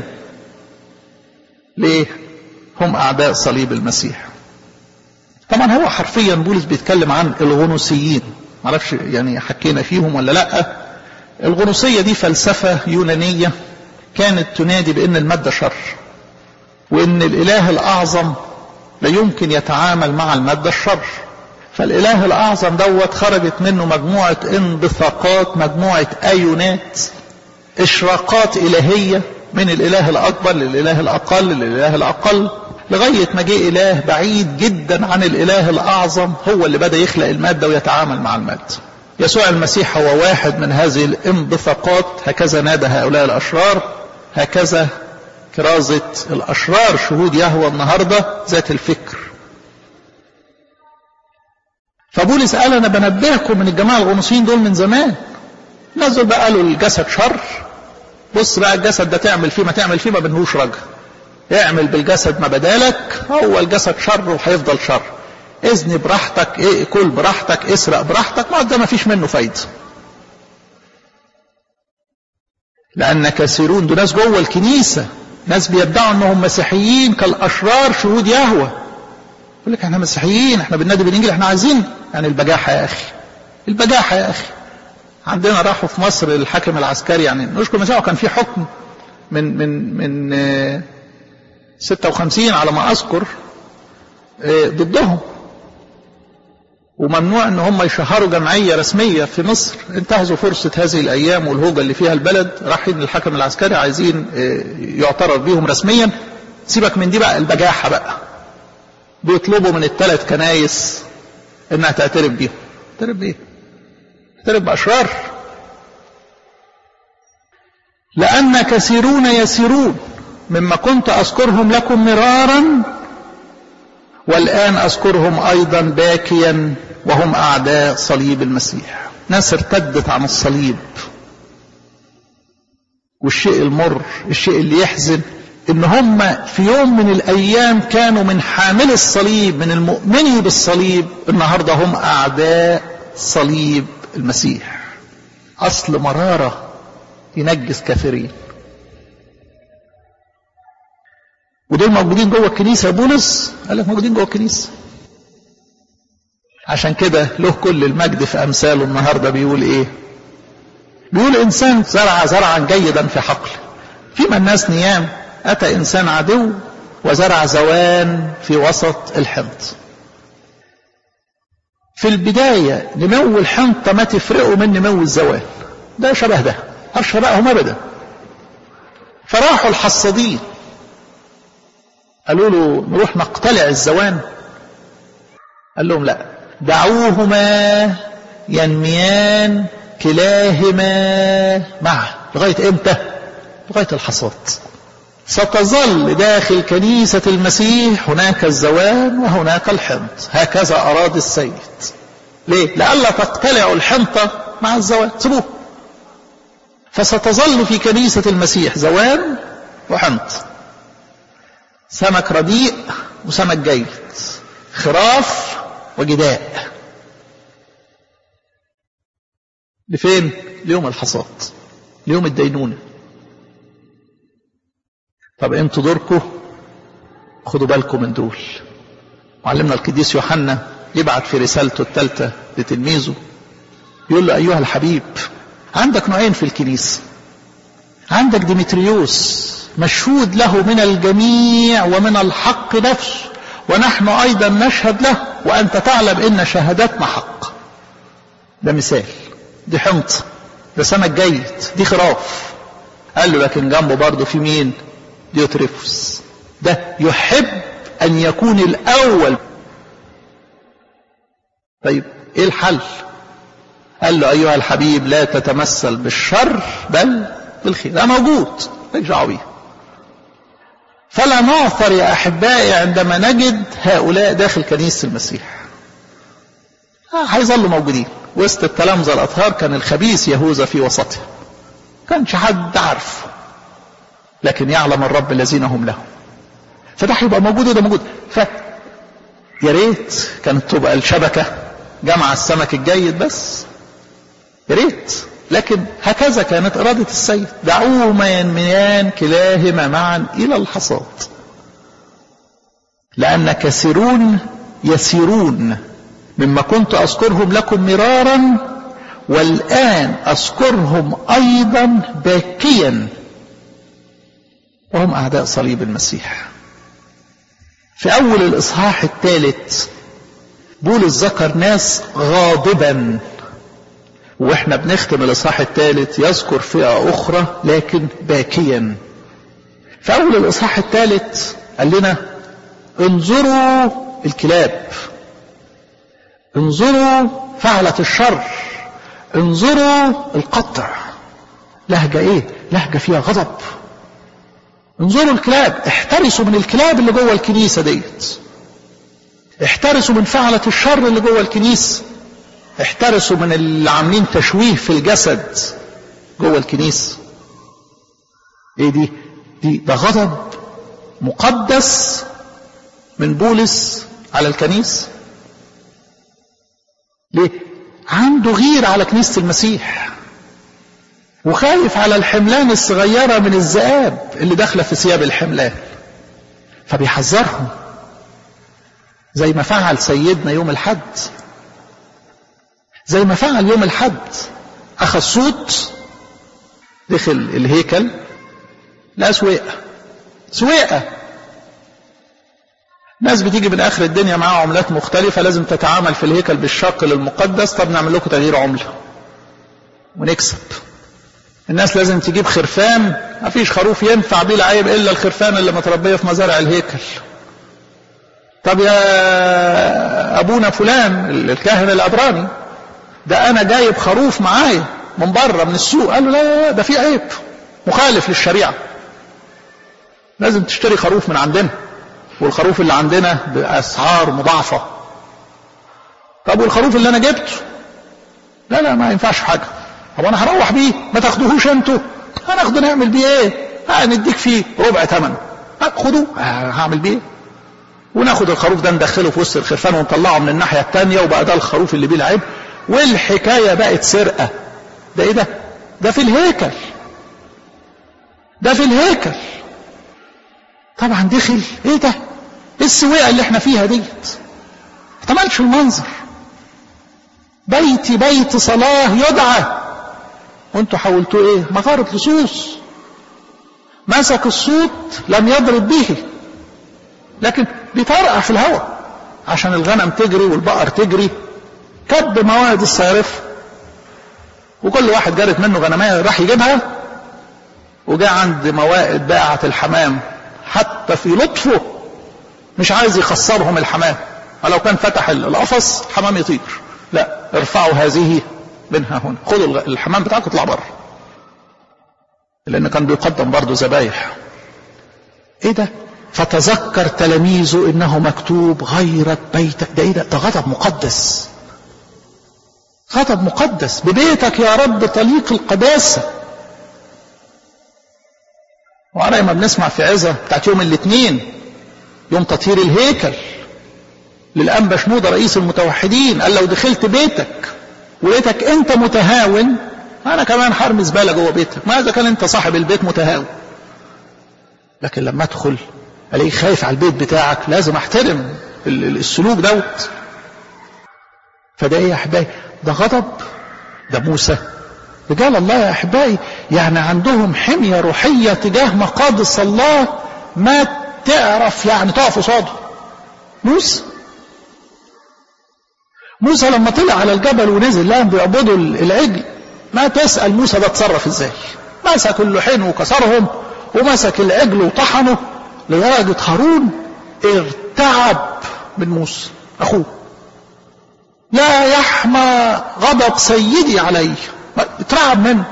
ليه هم اعداء صليب المسيح طبعا هو حرفيا بولس بيتكلم عن الغنوسيين معرفش يعني حكينا فيهم ولا لا الغنوصيه دي فلسفه يونانيه كانت تنادي بان الماده شر وان الاله الاعظم لا يمكن يتعامل مع الماده الشر فالاله الاعظم دوت خرجت منه مجموعه انبثاقات مجموعه ايونات اشراقات الهيه من الاله الاكبر للاله الاقل للاله الاقل لغايه ما جه اله بعيد جدا عن الاله الاعظم هو اللي بدا يخلق الماده ويتعامل مع الماده يسوع المسيح هو واحد من هذه الانبثاقات هكذا نادى هؤلاء الاشرار هكذا كرازة الأشرار شهود يهوى النهاردة ذات الفكر فبولس قال أنا بنبهكم من الجماعة الغنوصيين دول من زمان نزل بقى قالوا الجسد شر بص بقى الجسد ده تعمل فيه ما تعمل فيه ما بنهوش رجع اعمل بالجسد ما بدالك هو الجسد شر وهيفضل شر اذني براحتك ايه كل براحتك اسرق براحتك ما ده ما فيش منه فايده لان كثيرون دول ناس جوه الكنيسه ناس بيدعوا انهم مسيحيين كالاشرار شهود يهوى يقول لك احنا مسيحيين احنا بننادي بالانجيل احنا عايزين يعني البجاحه يا اخي البجاحه يا اخي عندنا راحوا في مصر الحاكم العسكري يعني نشكر المسيح كان في حكم من من من 56 على ما اذكر ضدهم وممنوع ان هم يشهروا جمعيه رسميه في مصر انتهزوا فرصه هذه الايام والهوجه اللي فيها البلد رايحين للحكم العسكري عايزين يعترف بيهم رسميا سيبك من دي بقى البجاحه بقى بيطلبوا من الثلاث كنايس انها تعترف بيهم تعترف بايه؟ تعترف باشرار لان كثيرون يسيرون مما كنت اذكرهم لكم مرارا والآن أذكرهم أيضا باكيا وهم أعداء صليب المسيح ناس ارتدت عن الصليب والشيء المر الشيء اللي يحزن ان هم في يوم من الايام كانوا من حامل الصليب من المؤمنين بالصليب النهارده هم اعداء صليب المسيح اصل مراره ينجس كثيرين ودول موجودين جوه الكنيسه يا بولس قال لك موجودين جوه الكنيسه عشان كده له كل المجد في امثاله النهارده بيقول ايه بيقول انسان زرع زرعا جيدا في حقله فيما الناس نيام اتى انسان عدو وزرع زوان في وسط الحنط في البداية نمو الحنطة ما تفرقه من نمو الزوان ده شبه ده أشبههم أبدا فراحوا الحصادين قالوا له نروح نقتلع الزوان قال لهم لا دعوهما ينميان كلاهما معا لغاية امتى لغاية الحصاد ستظل داخل كنيسة المسيح هناك الزوان وهناك الحنط هكذا أراد السيد ليه؟ لئلا تقتلعوا الحنطة مع الزوان سيبوه فستظل في كنيسة المسيح زوان وحنط سمك رديء وسمك جيد خراف وجداء لفين ليوم الحصاد ليوم الدينونة طب انتوا دوركم خدوا بالكم من دول معلمنا القديس يوحنا يبعت في رسالته الثالثة لتلميذه يقول له أيها الحبيب عندك نوعين في الكنيسة عندك ديمتريوس مشهود له من الجميع ومن الحق نفسه ونحن أيضا نشهد له وأنت تعلم إن شهادتنا حق ده مثال دي حنط ده سمك جيد دي خراف قال له لكن جنبه برضه في مين ديوتريفوس ده يحب أن يكون الأول طيب إيه الحل قال له أيها الحبيب لا تتمثل بالشر بل بالخير ده موجود مالكش دعوه بيه فلا نعثر يا أحبائي عندما نجد هؤلاء داخل كنيسة المسيح هيظلوا موجودين وسط التلامذة الأطهار كان الخبيث يهوذا في وسطهم كانش حد عارف لكن يعلم الرب الذين هم له فده هيبقى موجود وده موجود ف يا ريت كانت تبقى الشبكه جمع السمك الجيد بس يا ريت لكن هكذا كانت إرادة السيد دعوهما ينميان كلاهما معا إلى الحصاد لأن كثيرون يسيرون مما كنت أذكرهم لكم مرارا والآن أذكرهم أيضا باكيا وهم أعداء صليب المسيح في أول الإصحاح الثالث بولس ذكر ناس غاضبا واحنا بنختم الاصحاح الثالث يذكر فئه اخرى لكن باكيا في اول الاصحاح الثالث قال لنا انظروا الكلاب انظروا فعلة الشر انظروا القطع لهجة ايه لهجة فيها غضب انظروا الكلاب احترسوا من الكلاب اللي جوه الكنيسة ديت احترسوا من فعلة الشر اللي جوه الكنيسة احترسوا من اللي عاملين تشويه في الجسد جوه الكنيسة ايه دي دي ده غضب مقدس من بولس على الكنيسة ليه عنده غير على كنيسة المسيح وخايف على الحملان الصغيرة من الذئاب اللي داخلة في ثياب الحملان فبيحذرهم زي ما فعل سيدنا يوم الحد زي ما فعل يوم الحد أخذ صوت دخل الهيكل لا سويقة سويقة ناس بتيجي من آخر الدنيا معاها عملات مختلفة لازم تتعامل في الهيكل بالشق للمقدس طب نعمل لكم تغيير عملة ونكسب الناس لازم تجيب خرفان ما فيش خروف ينفع بيه العيب إلا الخرفان اللي متربية في مزارع الهيكل طب يا أبونا فلان الكاهن الأبراني ده أنا جايب خروف معايا من بره من السوق قال له لا لا ده في عيب مخالف للشريعة لازم تشتري خروف من عندنا والخروف اللي عندنا بأسعار مضاعفة طب والخروف اللي أنا جبته لا لا ما ينفعش حاجة طب أنا هروح بيه ما تاخدوهوش أنتوا هناخده نعمل بيه إيه هنديك فيه ربع ثمن خدوه هعمل بيه وناخد الخروف ده ندخله في وسط الخرفان ونطلعه من الناحية التانية وبقى ده الخروف اللي بيه العيب والحكاية بقت سرقة ده ايه ده ده في الهيكل ده في الهيكل طبعا دخل ايه ده ايه السويقة اللي احنا فيها ديت احتملش المنظر بيتي بيت صلاة يدعى وانتوا حولتوه ايه مغارة لصوص مسك الصوت لم يضرب به لكن بيطرقع في الهواء عشان الغنم تجري والبقر تجري كب مواد الصيارف وكل واحد جارت منه غنمية راح يجيبها وجاء عند موائد باعة الحمام حتى في لطفه مش عايز يخسرهم الحمام ولو كان فتح القفص الحمام يطير لا ارفعوا هذه منها هنا خدوا الحمام بتاعكم اطلع بره لان كان بيقدم برضه ذبايح ايه ده فتذكر تلاميذه انه مكتوب غيرت بيتك ده ايه ده ده غضب مقدس غضب مقدس ببيتك يا رب طليق القداسة وعلى ما بنسمع في عزة بتاعت يوم الاثنين يوم تطهير الهيكل للأنبا شنودة رئيس المتوحدين قال لو دخلت بيتك ولقيتك انت متهاون انا كمان هرمي زباله جوه بيتك ما اذا كان انت صاحب البيت متهاون لكن لما ادخل الاقي خايف على البيت بتاعك لازم احترم السلوك دوت فده ايه يا احبائي ده غضب ده موسى رجال الله يا احبائي يعني عندهم حميه روحيه تجاه مقادس الله ما تعرف يعني تقف قصاده موسى موسى لما طلع على الجبل ونزل لهم بيعبدوا العجل ما تسأل موسى ده اتصرف ازاي مسك اللحين وكسرهم ومسك العجل وطحنه لدرجة هارون ارتعب من موسى أخوه لا يحمى غضب سيدي علي اترعب منه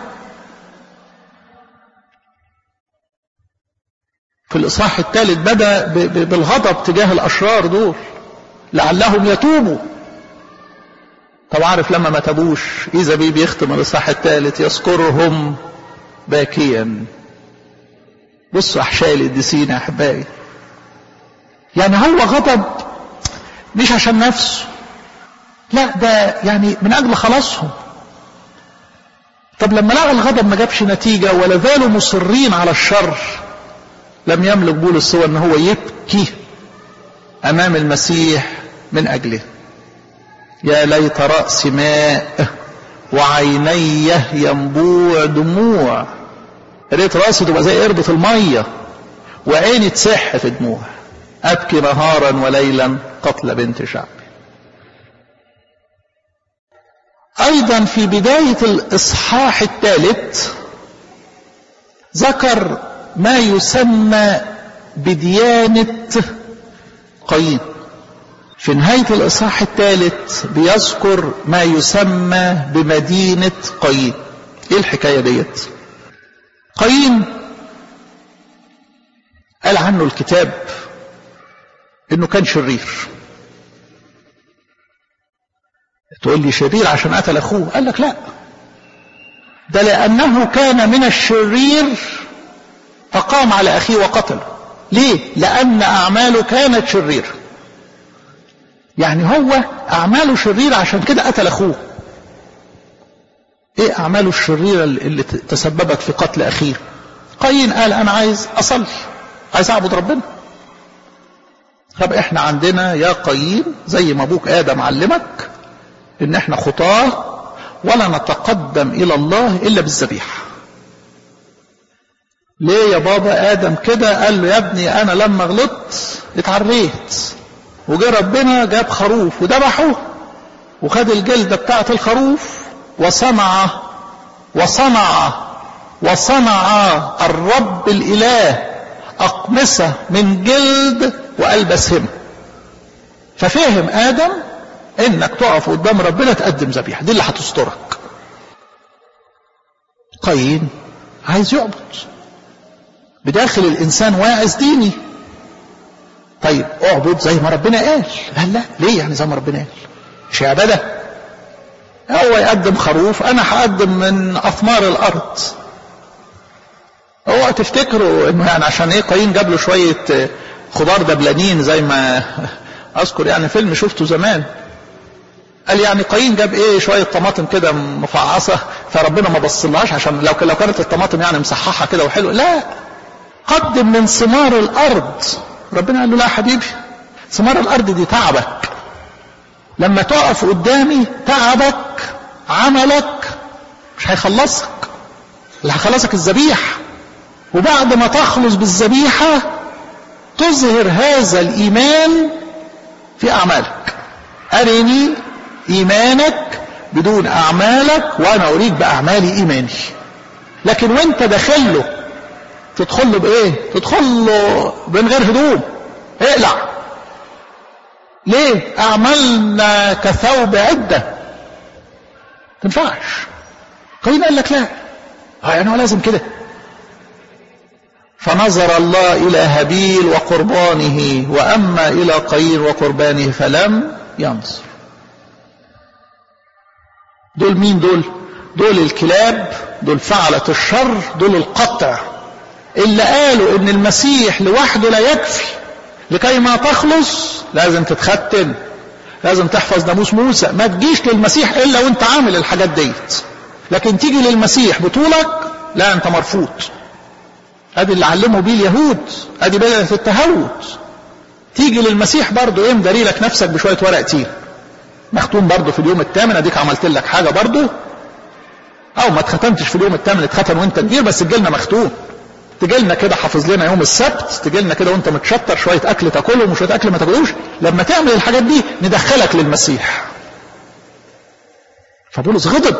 في الإصحاح الثالث بدأ بالغضب تجاه الأشرار دول لعلهم يتوبوا طب عارف لما ما تابوش إذا بيه بيختم الإصحاح الثالث يذكرهم باكيا بصوا أحشاء القديسين يا أحبائي يعني هو غضب مش عشان نفسه لا ده يعني من أجل خلاصهم طب لما لقى الغضب ما جابش نتيجة ولا زالوا مصرين على الشر لم يملك بولس سوى ان هو يبكي امام المسيح من اجله يا ليت رأس ماء وعيني ينبوع دموع ريت راسي تبقى زي قربة المية وعيني تسح في دموع أبكي نهارا وليلا قتل بنت شعبي أيضا في بداية الإصحاح الثالث ذكر ما يسمى بديانة قايين في نهاية الإصحاح الثالث بيذكر ما يسمى بمدينة قايين إيه الحكاية ديت قايين قال عنه الكتاب إنه كان شرير تقول لي شرير عشان قتل أخوه قال لك لا ده لأنه كان من الشرير فقام على أخيه وقتله ليه لأن أعماله كانت شريرة يعني هو أعماله شريرة عشان كده قتل أخوه إيه أعماله الشريرة اللي تسببت في قتل أخيه قايين قال أنا عايز أصلي عايز أعبد ربنا طب إحنا عندنا يا قايين زي ما أبوك آدم علمك إن إحنا خطاة ولا نتقدم إلى الله إلا بالذبيحة ليه يا بابا آدم كده قال له يا ابني أنا لما غلطت اتعريت وجه ربنا جاب خروف وذبحه وخد الجلدة بتاعة الخروف وصنع وصنع وصنع الرب الإله أقمصة من جلد وألبسهم ففهم آدم إنك تقف قدام ربنا تقدم ذبيحة دي اللي هتسترك قايين عايز يعبد بداخل الإنسان واعظ ديني طيب اعبد زي ما ربنا قال قال لا ليه يعني زي ما ربنا قال مش عبادة هو يقدم خروف انا هقدم من اثمار الارض هو تفتكروا انه يعني عشان ايه قايين جاب له شويه خضار دبلانين زي ما اذكر يعني فيلم شفته زمان قال يعني قايين جاب ايه شويه طماطم كده مفعصه فربنا ما بصلهاش عشان لو لو كانت الطماطم يعني مصححه كده وحلوه لا قدم من ثمار الارض ربنا قال له لا يا حبيبي ثمار الارض دي تعبك لما تقف قدامي تعبك عملك مش هيخلصك اللي هيخلصك الذبيحه وبعد ما تخلص بالذبيحه تظهر هذا الايمان في اعمالك ارني ايمانك بدون اعمالك وانا اريد باعمالي ايماني لكن وانت داخل له تدخل له بايه تدخل له من غير هدوم اقلع ليه اعمالنا كثوب عده تنفعش قايين قال لك لا اه يعني هو لازم كده فنظر الله الى هابيل وقربانه واما الى قايين وقربانه فلم ينظر دول مين دول دول الكلاب دول فعلة الشر دول القطع اللي قالوا ان المسيح لوحده لا يكفي لكي ما تخلص لازم تتختم لازم تحفظ ناموس موسى ما تجيش للمسيح الا وانت عامل الحاجات ديت لكن تيجي للمسيح بطولك لا انت مرفوض ادي اللي علموا بيه اليهود ادي بدأت التهود تيجي للمسيح برضه ايه مداري لك نفسك بشويه ورق تين مختوم برضه في اليوم الثامن اديك عملت لك حاجه برضه او ما اتختمتش في اليوم الثامن اتختم وانت كبير بس تجيلنا مختوم تجيلنا كده حافظ لنا يوم السبت تجيلنا كده وانت متشطر شويه اكل تاكلهم وشويه اكل ما تاكلوش لما تعمل الحاجات دي ندخلك للمسيح فبولس غضب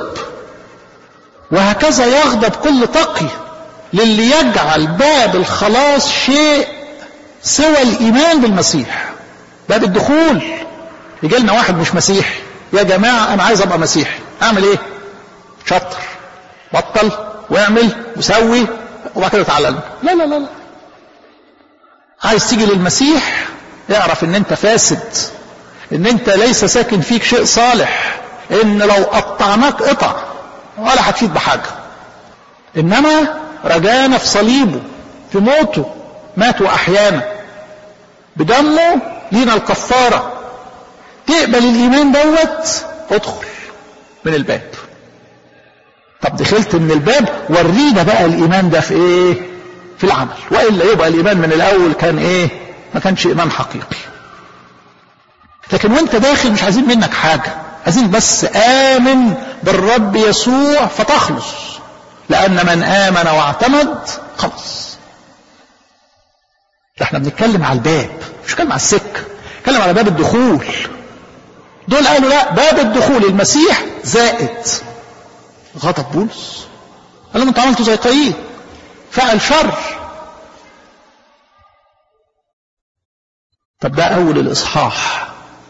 وهكذا يغضب كل تقي للي يجعل باب الخلاص شيء سوى الإيمان بالمسيح باب الدخول يجي لنا واحد مش مسيحي يا جماعة أنا عايز أبقى مسيحي أعمل إيه؟ شطر بطل واعمل وسوي وبعد كده تعالى لا لا لا لا عايز تيجي للمسيح اعرف ان انت فاسد ان انت ليس ساكن فيك شيء صالح ان لو قطعناك قطع ولا هتفيد بحاجه انما رجانا في صليبه في موته مات واحيانا بدمه لينا الكفاره تقبل الايمان دوت ادخل من الباب طب دخلت من الباب ورينا بقى الايمان ده في ايه في العمل والا يبقى الايمان من الاول كان ايه ما كانش ايمان حقيقي لكن وانت داخل مش عايزين منك حاجه عايزين بس امن بالرب يسوع فتخلص لان من امن واعتمد خلص احنا بنتكلم على الباب مش بنتكلم على السكه بنتكلم على باب الدخول دول قالوا لا باب الدخول المسيح زائد غضب بولس قال لهم انتوا عملتوا زي قايين فعل شر طب ده اول الاصحاح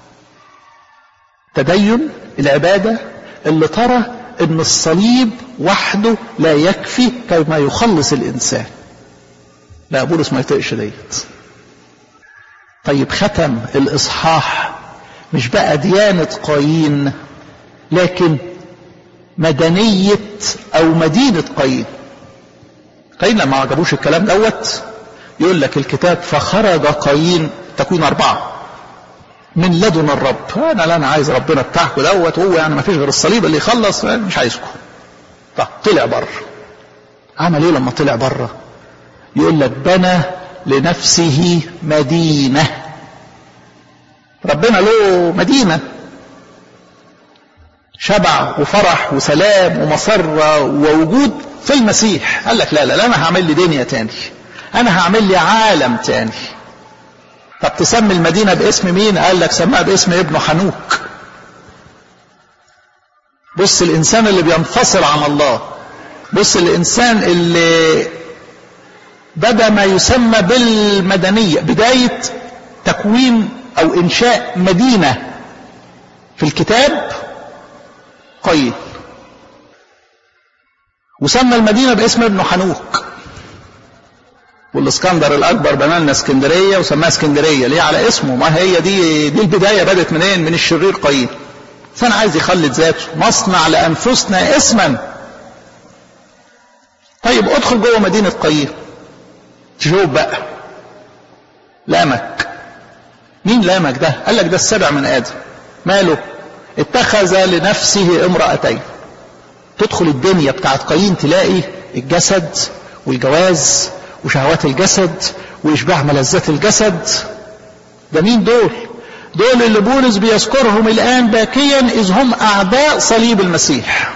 تدين العباده اللي ترى ان الصليب وحده لا يكفي كما يخلص الانسان لا بولس ما يطيقش ديت طيب ختم الاصحاح مش بقى ديانه قايين لكن مدنيه او مدينه قايين قايين لما ما عجبوش الكلام دوت يقول لك الكتاب فخرج قايين تكوين أربعة من لدن الرب أنا لا أنا عايز ربنا بتاعكم دوت وهو يعني ما فيش غير الصليب اللي يخلص مش عايزكم طب طلع بره عمل ايه لما طلع بره يقول لك بنى لنفسه مدينة ربنا له مدينة شبع وفرح وسلام ومسرة ووجود في المسيح قال لك لا لا لا انا هعمل لي دنيا تاني انا هعمل لي عالم تاني طب تسمي المدينة باسم مين قال لك سماها باسم ابنه حنوك بص الانسان اللي بينفصل عن الله بص الانسان اللي بدا ما يسمى بالمدنية بداية تكوين او انشاء مدينة في الكتاب قيل وسمى المدينة باسم ابنه حنوك والاسكندر الاكبر بنى لنا اسكندريه وسماها اسكندريه ليه على اسمه ما هي دي دي البدايه بدات منين من الشرير قايين فانا عايز يخلد ذاته مصنع لانفسنا اسما طيب ادخل جوه مدينه قايين تشوف بقى لامك مين لامك ده قال لك ده السبع من ادم ماله اتخذ لنفسه امرأتين تدخل الدنيا بتاعت قايين تلاقي الجسد والجواز وشهوات الجسد وإشباع ملذات الجسد ده مين دول دول اللي بولس بيذكرهم الآن باكيا إذ هم أعداء صليب المسيح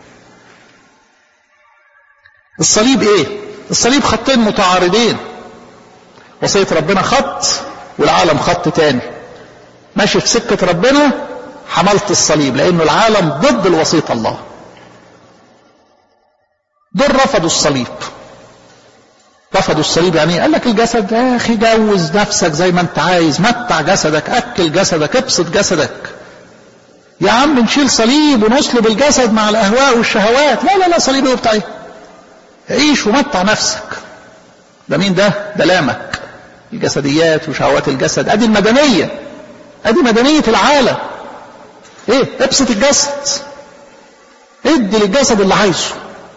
الصليب إيه الصليب خطين متعارضين وصية ربنا خط والعالم خط تاني ماشي في سكة ربنا حملت الصليب لأنه العالم ضد الوسيط الله دول رفضوا الصليب رفضوا الصليب يعني قال لك الجسد يا اخي جوز نفسك زي ما انت عايز متع جسدك اكل جسدك ابسط جسدك يا عم نشيل صليب ونصلب الجسد مع الاهواء والشهوات لا لا لا صليب ايه بتاعي عيش ومتع نفسك ده مين ده ده لامك الجسديات وشهوات الجسد ادي المدنيه ادي مدنيه العالم ايه ابسط الجسد ادي للجسد اللي عايزه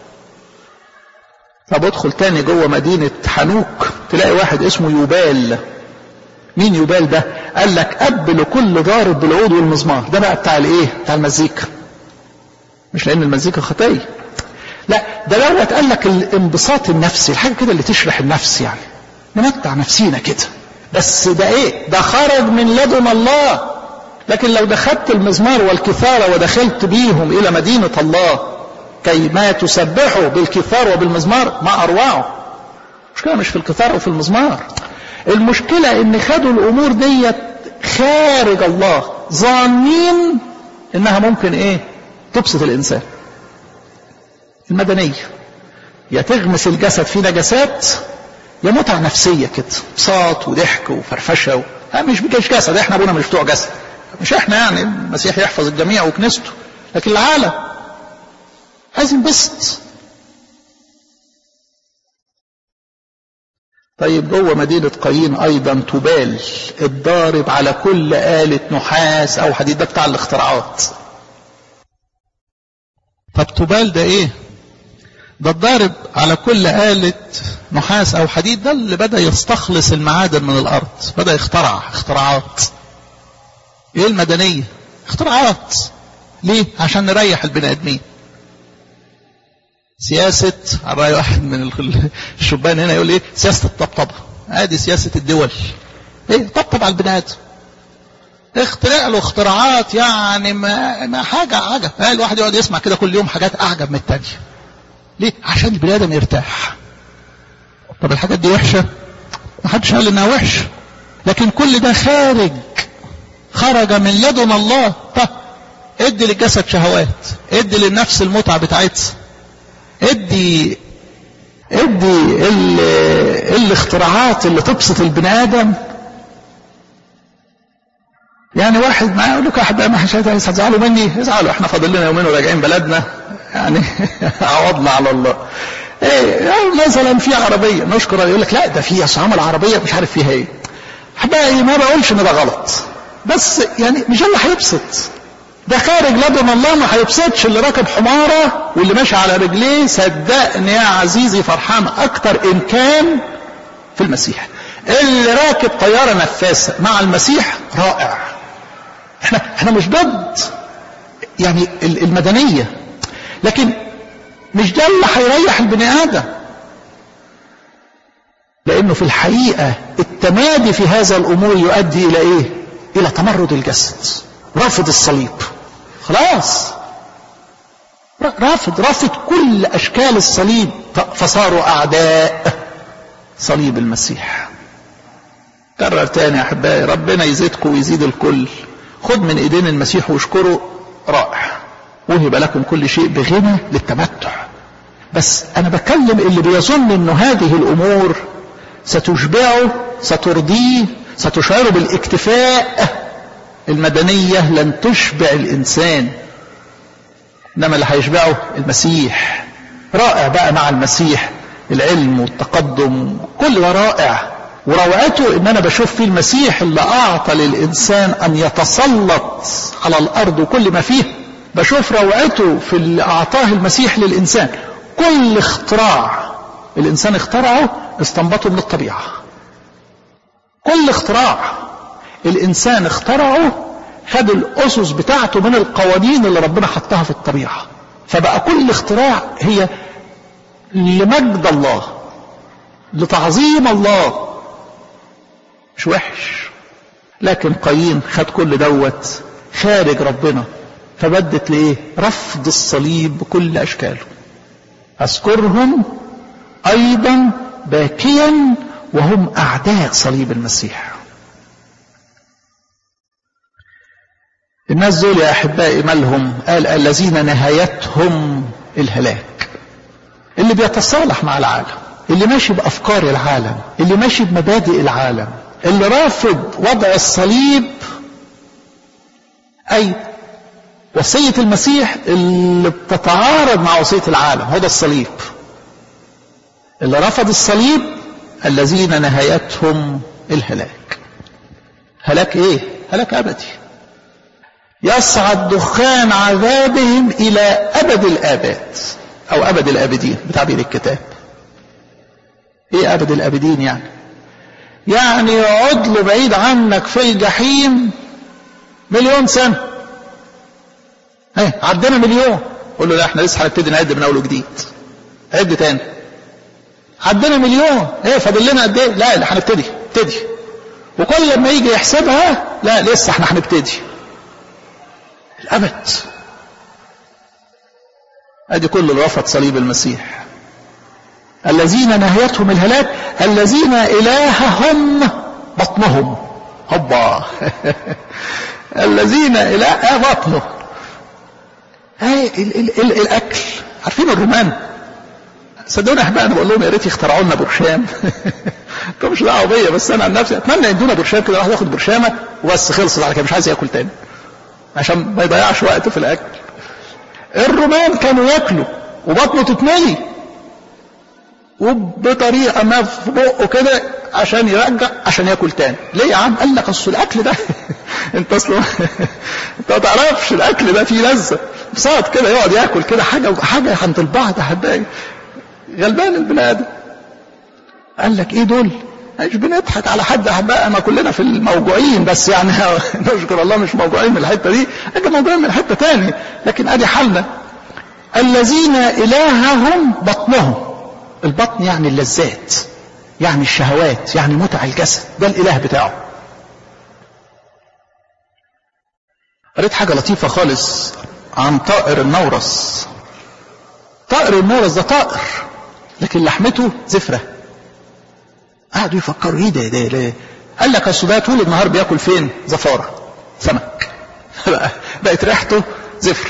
طب ادخل تاني جوه مدينة حنوك تلاقي واحد اسمه يوبال مين يوبال ده قال لك اب لكل ضارب بالعود والمزمار ده بقى بتاع الايه بتاع المزيكا مش لان المزيكا خطيه لا ده دوت قال لك الانبساط النفسي الحاجه كده اللي تشرح النفس يعني نمتع نفسينا كده بس ده ايه ده خرج من لدن الله لكن لو دخلت المزمار والكثارة ودخلت بيهم إلى مدينة الله كي ما تسبحوا بالكثار وبالمزمار ما أروعه المشكلة مش في الكثار وفي المزمار المشكلة إن خدوا الأمور ديت خارج الله ظانين إنها ممكن إيه تبسط الإنسان المدنية يا تغمس الجسد في نجاسات يا متعة نفسية كده صوت وضحك وفرفشة و... مش بيجيش جسد احنا ابونا مش بتوع جسد مش احنا يعني المسيح يحفظ الجميع وكنيسته لكن العالم عايز ينبسط طيب جوه مدينة قايين أيضا تبال الضارب على كل آلة نحاس أو حديد ده بتاع الاختراعات طب تبال ده إيه؟ ده الضارب على كل آلة نحاس أو حديد ده اللي بدأ يستخلص المعادن من الأرض بدأ يخترع اختراعات إيه المدنية؟ اختراعات ليه؟ عشان نريح البني آدمين سياسة على رأي واحد من الشبان هنا يقول ايه سياسة الطبطبة ادي سياسة الدول ايه طبطب على البني ادم اخترع له اختراعات يعني ما, ما حاجة عجب اه الواحد يقعد يسمع كده كل يوم حاجات اعجب من التانية ليه عشان البني ادم يرتاح طب الحاجات دي وحشة ما حدش قال انها وحشة لكن كل ده خارج خرج من لدن الله طب ادي للجسد شهوات ادي للنفس المتعة بتاعتها ادي ادي ال الاختراعات اللي تبسط البني ادم يعني واحد معاه يقول لك يا احبائي ما هتزعلوا مني ازعلوا احنا فاضل لنا يومين وراجعين بلدنا يعني عوضنا على الله ايه مثلا في عربيه نشكر يقول لك لا ده في اصحاب العربيه مش عارف فيها ايه احبائي ما بقولش ان ده غلط بس يعني مش ده اللي هيبسط ده خارج لدن الله ما هيبسطش اللي راكب حمارة واللي ماشي على رجليه صدقني يا عزيزي فرحان أكتر إن كان في المسيح اللي راكب طيارة نفاسة مع المسيح رائع احنا احنا مش ضد يعني المدنية لكن مش ده اللي هيريح البني آدم لأنه في الحقيقة التمادي في هذا الأمور يؤدي إلى إيه؟ إلى تمرد الجسد رافض الصليب خلاص رافض رافض كل اشكال الصليب فصاروا اعداء صليب المسيح كرر تاني يا احبائي ربنا يزيدكم ويزيد الكل خد من ايدين المسيح واشكره رائع وهب لكم كل شيء بغنى للتمتع بس انا بكلم اللي بيظن انه هذه الامور ستشبعه سترضيه ستشعره بالاكتفاء المدنية لن تشبع الإنسان إنما اللي هيشبعه المسيح رائع بقى مع المسيح العلم والتقدم كل ده رائع وروعته ان انا بشوف فيه المسيح اللي اعطى للانسان ان يتسلط على الارض وكل ما فيه بشوف روعته في اللي اعطاه المسيح للانسان كل اختراع الانسان اخترعه استنبطه من الطبيعه كل اختراع الانسان اخترعه خد الاسس بتاعته من القوانين اللي ربنا حطها في الطبيعه فبقى كل اختراع هي لمجد الله لتعظيم الله مش وحش لكن قايين خد كل دوت خارج ربنا فبدت لايه رفض الصليب بكل اشكاله اذكرهم ايضا باكيا وهم اعداء صليب المسيح الناس دول يا احبائي مالهم قال الذين نهايتهم الهلاك اللي بيتصالح مع العالم اللي ماشي بافكار العالم اللي ماشي بمبادئ العالم اللي رافض وضع الصليب اي وصية المسيح اللي بتتعارض مع وصية العالم هو ده الصليب اللي رفض الصليب الذين نهايتهم الهلاك هلاك ايه هلاك ابدي يصعد دخان عذابهم الى ابد الاباد او ابد الابدين بتعبير الكتاب ايه ابد الابدين يعني يعني يقعد له بعيد عنك في الجحيم مليون سنه ايه عدينا مليون قول له لا احنا لسه هنبتدي نعد من اول وجديد عد تاني عدينا مليون ايه فاضل لنا قد ايه لا لا هنبتدي ابتدي وكل لما يجي يحسبها لا لسه احنا هنبتدي الابد ادي كل اللي رفض صليب المسيح الذين نهايتهم الهلاك الذين الههم بطنهم هبا الذين اله بطنه هاي ال ال ال الاكل عارفين الرومان صدقوني احنا انا بقول لهم يا ريت يخترعوا لنا برشام انتوا مش دعوه بيا بس انا عن نفسي اتمنى يدونا برشام كده الواحد ياخد برشامه وبس خلصت على كده مش عايز ياكل تاني عشان ما يضيعش وقت في الاكل الرومان كانوا ياكلوا وبطنه تتملي وبطريقه ما في بقه كده عشان يرجع عشان ياكل تاني ليه يا عم قال لك اصل الاكل ده انت اصلا انت ما تعرفش الاكل ده فيه لذه بساط كده يقعد ياكل كده حاجه حاجه عند البعض احبائي غلبان البني ادم قال لك ايه دول مش بنضحك على حد احبائي ما كلنا في الموجوعين بس يعني نشكر الله مش موجوعين من الحته دي احنا موجوعين من حته تاني لكن ادي حالنا الذين الههم بطنهم البطن يعني اللذات يعني الشهوات يعني متع الجسد ده الاله بتاعه قريت حاجه لطيفه خالص عن طائر النورس طائر النورس ده طائر لكن لحمته زفره قعدوا يفكروا ايه ده ده ده قال لك اصل ده طول النهار بياكل فين زفاره سمك بقت ريحته زفر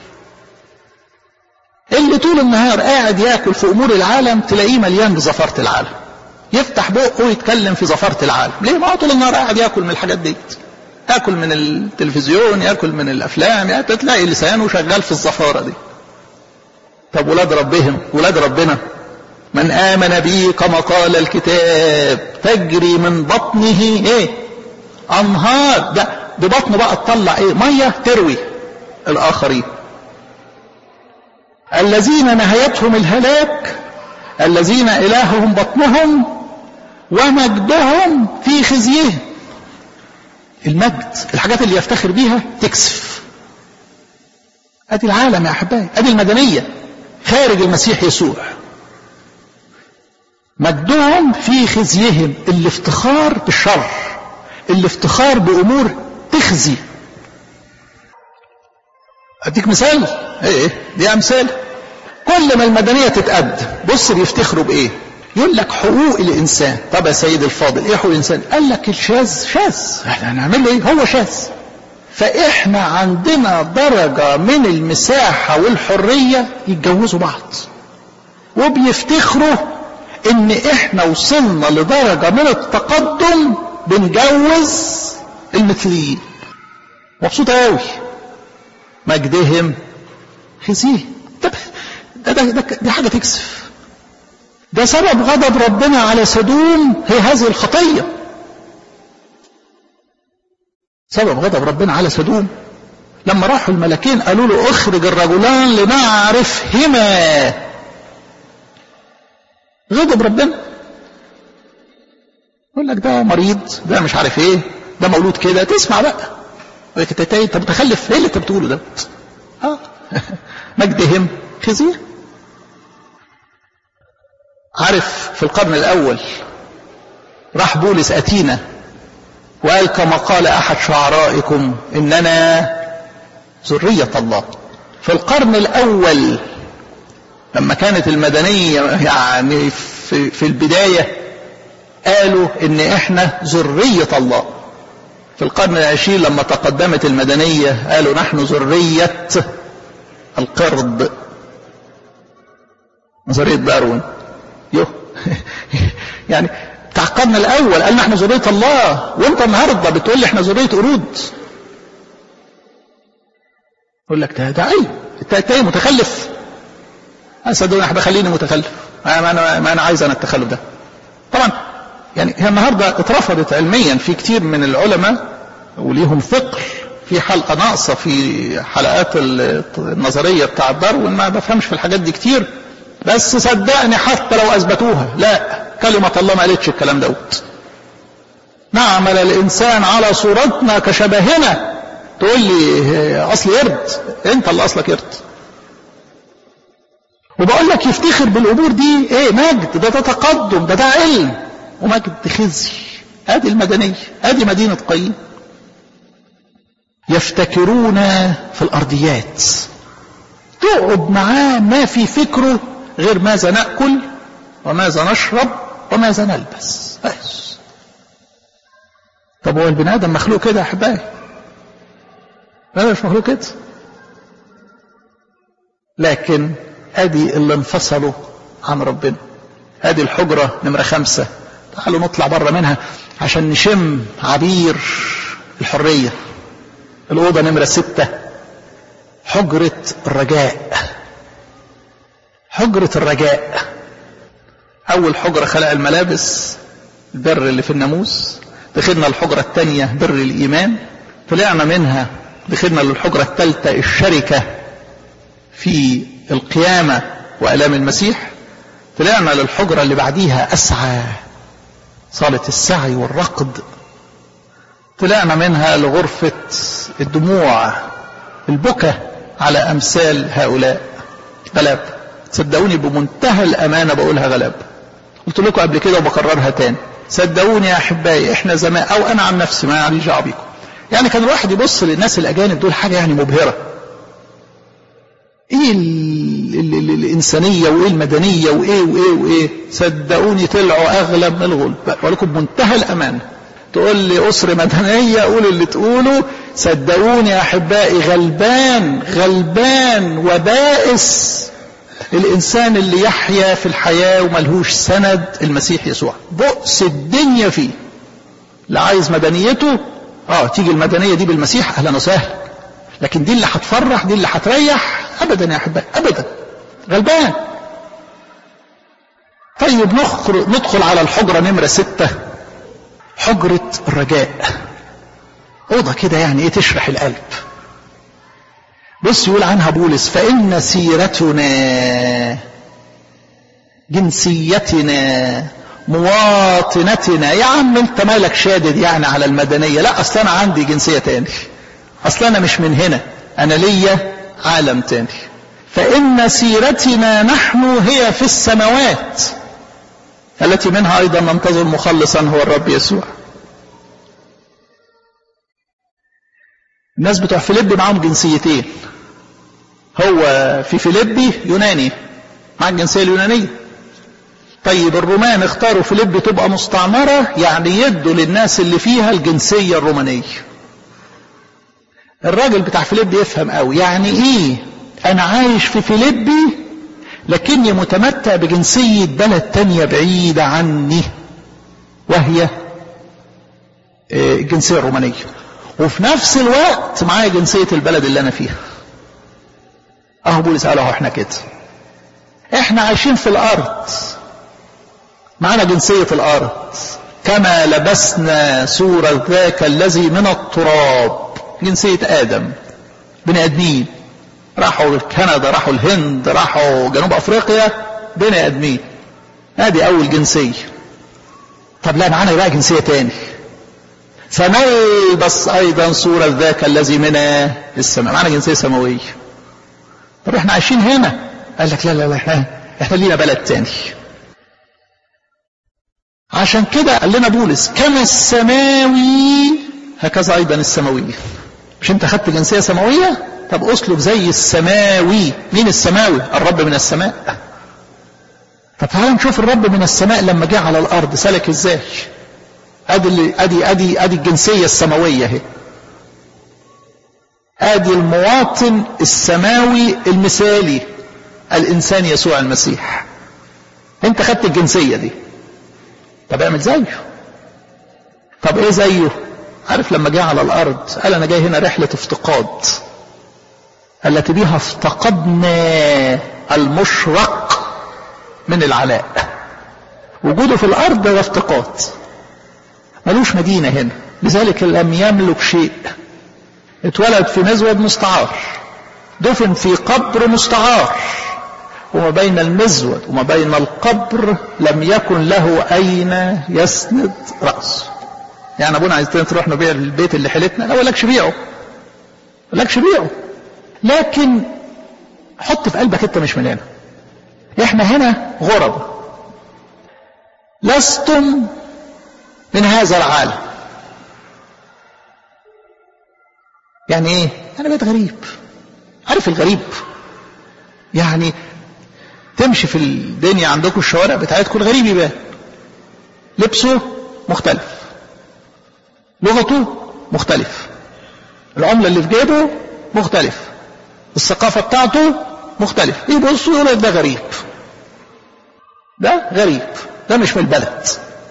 اللي طول النهار قاعد ياكل في امور العالم تلاقيه مليان بزفاره العالم يفتح بقه ويتكلم في زفاره العالم ليه ما هو طول النهار قاعد ياكل من الحاجات دي ياكل من التلفزيون ياكل من الافلام يعني تلاقي لسانه شغال في الزفاره دي طب ولاد ربهم ولاد ربنا من آمن بي كما قال الكتاب تجري من بطنه ايه انهار ده ببطنه بقى تطلع ايه ميه تروي الاخرين الذين نهايتهم الهلاك الذين الههم بطنهم ومجدهم في خزيهم المجد الحاجات اللي يفتخر بيها تكسف ادي العالم يا احبائي ادي المدنيه خارج المسيح يسوع مجدهم في خزيهم الافتخار بالشر الافتخار بامور تخزي اديك مثال ايه دي امثال كل ما المدنيه تتقدم بص بيفتخروا بايه يقول لك حقوق الانسان طب يا سيد الفاضل ايه حقوق الانسان قال لك الشاذ شاذ احنا هنعمل له ايه هو شاذ فاحنا عندنا درجه من المساحه والحريه يتجوزوا بعض وبيفتخروا ان احنا وصلنا لدرجه من التقدم بنجوز المثليين مبسوطه قوي مجدهم خزيه ده, ده, ده, ده دي حاجه تكسف ده سبب غضب ربنا على سدوم هي هذه الخطيه سبب غضب ربنا على سدوم لما راحوا الملكين قالوا له اخرج الرجلان لنعرفهما غضب ربنا يقول لك ده مريض ده مش عارف ايه ده مولود كده تسمع بقى انت متخلف ايه اللي انت بتقوله ده اه مجدهم خزيه عارف في القرن الاول راح بولس اتينا وقال كما قال احد شعرائكم اننا ذريه الله في القرن الاول لما كانت المدنيه يعني في, في البدايه قالوا ان احنا ذريه الله في القرن العشرين لما تقدمت المدنيه قالوا نحن ذريه القرد نظريه داروين يو يعني بتاع القرن الاول قال نحن ذريه الله وانت النهارده بتقول لي احنا ذريه قرود يقول لك ده ده عيب انت ايه متخلف صدقوني احنا خليني متخلف ما انا ما انا عايز انا التخلف ده طبعا يعني هي النهارده اترفضت علميا في كتير من العلماء وليهم فقر في حلقه ناقصه في حلقات النظريه بتاع داروين ما بفهمش في الحاجات دي كتير بس صدقني حتى لو اثبتوها لا كلمه الله ما قالتش الكلام دوت نعمل الانسان على صورتنا كشبهنا تقول لي اصل قرد انت اللي اصلك قرد وبقول لك يفتخر بالامور دي ايه مجد ده, ده تقدم ده ده علم ومجد خزي ادي المدنيه ادي مدينه قايين يفتكرون في الارضيات تقعد معاه ما في فكره غير ماذا ناكل وماذا نشرب وماذا نلبس بس طب هو البني ادم مخلوق كده يا احبائي لا مش مخلوق كده لكن ادي اللي انفصلوا عن ربنا هذه الحجرة نمرة خمسة تعالوا نطلع بره منها عشان نشم عبير الحرية الأوضة نمرة ستة حجرة الرجاء حجرة الرجاء أول حجرة خلق الملابس البر اللي في الناموس دخلنا الحجرة الثانية بر الإيمان طلعنا منها دخلنا للحجرة الثالثة الشركة في القيامة وألام المسيح طلعنا للحجرة اللي بعديها أسعى صالة السعي والرقد طلعنا منها لغرفة الدموع البكا على أمثال هؤلاء غلاب صدقوني بمنتهى الأمانة بقولها غلاب قلت لكم قبل كده وبكررها تاني صدقوني يا أحبائي إحنا زمان أو أنا عن نفسي ما يعني دعوه بيكم يعني كان الواحد يبص للناس الأجانب دول حاجة يعني مبهرة ايه ال ال ال الانسانيه وايه المدنيه وايه وايه وايه صدقوني طلعوا اغلب من الغلب بقول لكم بمنتهى الامانه تقول لي اسر مدنيه قول اللي تقوله صدقوني يا احبائي غلبان غلبان وبائس الانسان اللي يحيا في الحياه وملهوش سند المسيح يسوع بؤس الدنيا فيه لا عايز مدنيته اه تيجي المدنيه دي بالمسيح اهلا وسهلا لكن دي اللي هتفرح دي اللي هتريح ابدا يا احبائي ابدا غلبان طيب ندخل على الحجره نمره سته حجره الرجاء اوضه كده يعني ايه تشرح القلب بص يقول عنها بولس فان سيرتنا جنسيتنا مواطنتنا يا عم انت مالك شادد يعني على المدنيه لا اصل انا عندي جنسيه تاني اصل انا مش من هنا انا ليا عالم تاني فان سيرتنا نحن هي في السماوات التي منها ايضا ننتظر مخلصا هو الرب يسوع الناس بتوع فيليب معاهم جنسيتين هو في فيليبي يوناني مع الجنسيه اليونانيه طيب الرومان اختاروا فيليب تبقى مستعمره يعني يدوا للناس اللي فيها الجنسيه الرومانيه الراجل بتاع فيليب يفهم قوي يعني ايه انا عايش في فيليبي لكني متمتع بجنسية بلد تانية بعيدة عني وهي الجنسية الرومانية وفي نفس الوقت معايا جنسية البلد اللي انا فيها اهو بولس قال اهو احنا كده احنا عايشين في الارض معانا جنسية الارض كما لبسنا صورة ذاك الذي من التراب جنسية آدم بني آدمين راحوا كندا راحوا الهند راحوا جنوب أفريقيا بني آدمين ادي أول جنسية طب لا معانا بقى جنسية تاني فنلبس أيضا صورة ذاك الذي من السماء معانا جنسية سماوية طب احنا عايشين هنا قال لك لا لا لا احنا احنا لينا بلد تاني عشان كده قال لنا بولس كما السماوي هكذا ايضا السماوي مش انت خدت جنسيه سماويه طب اسلك زي السماوي مين السماوي الرب من السماء طب تعالى نشوف الرب من السماء لما جه على الارض سلك ازاي ادي ادي ادي ادي الجنسيه السماويه اهي ادي المواطن السماوي المثالي الانسان يسوع المسيح انت خدت الجنسيه دي طب اعمل زيه طب ايه زيه عارف لما جه على الارض قال انا جاي هنا رحله افتقاد التي بها افتقدنا المشرق من العلاء وجوده في الارض ده افتقاد ملوش مدينه هنا لذلك لم يملك شيء اتولد في مزود مستعار دفن في قبر مستعار وما بين المزود وما بين القبر لم يكن له اين يسند راسه يعني ابونا عايزين تروح نبيع البيت اللي حيلتنا لا لكش بيعه لكش بيعه لكن حط في قلبك انت مش من هنا احنا هنا غرب لستم من هذا العالم يعني ايه انا بقيت غريب عارف الغريب يعني تمشي في الدنيا عندكم الشوارع بتاعتكم الغريب يبان لبسه مختلف لغته مختلف العملة اللي في جيبه مختلف الثقافة بتاعته مختلف يبصوا يقول ده غريب ده غريب ده مش من البلد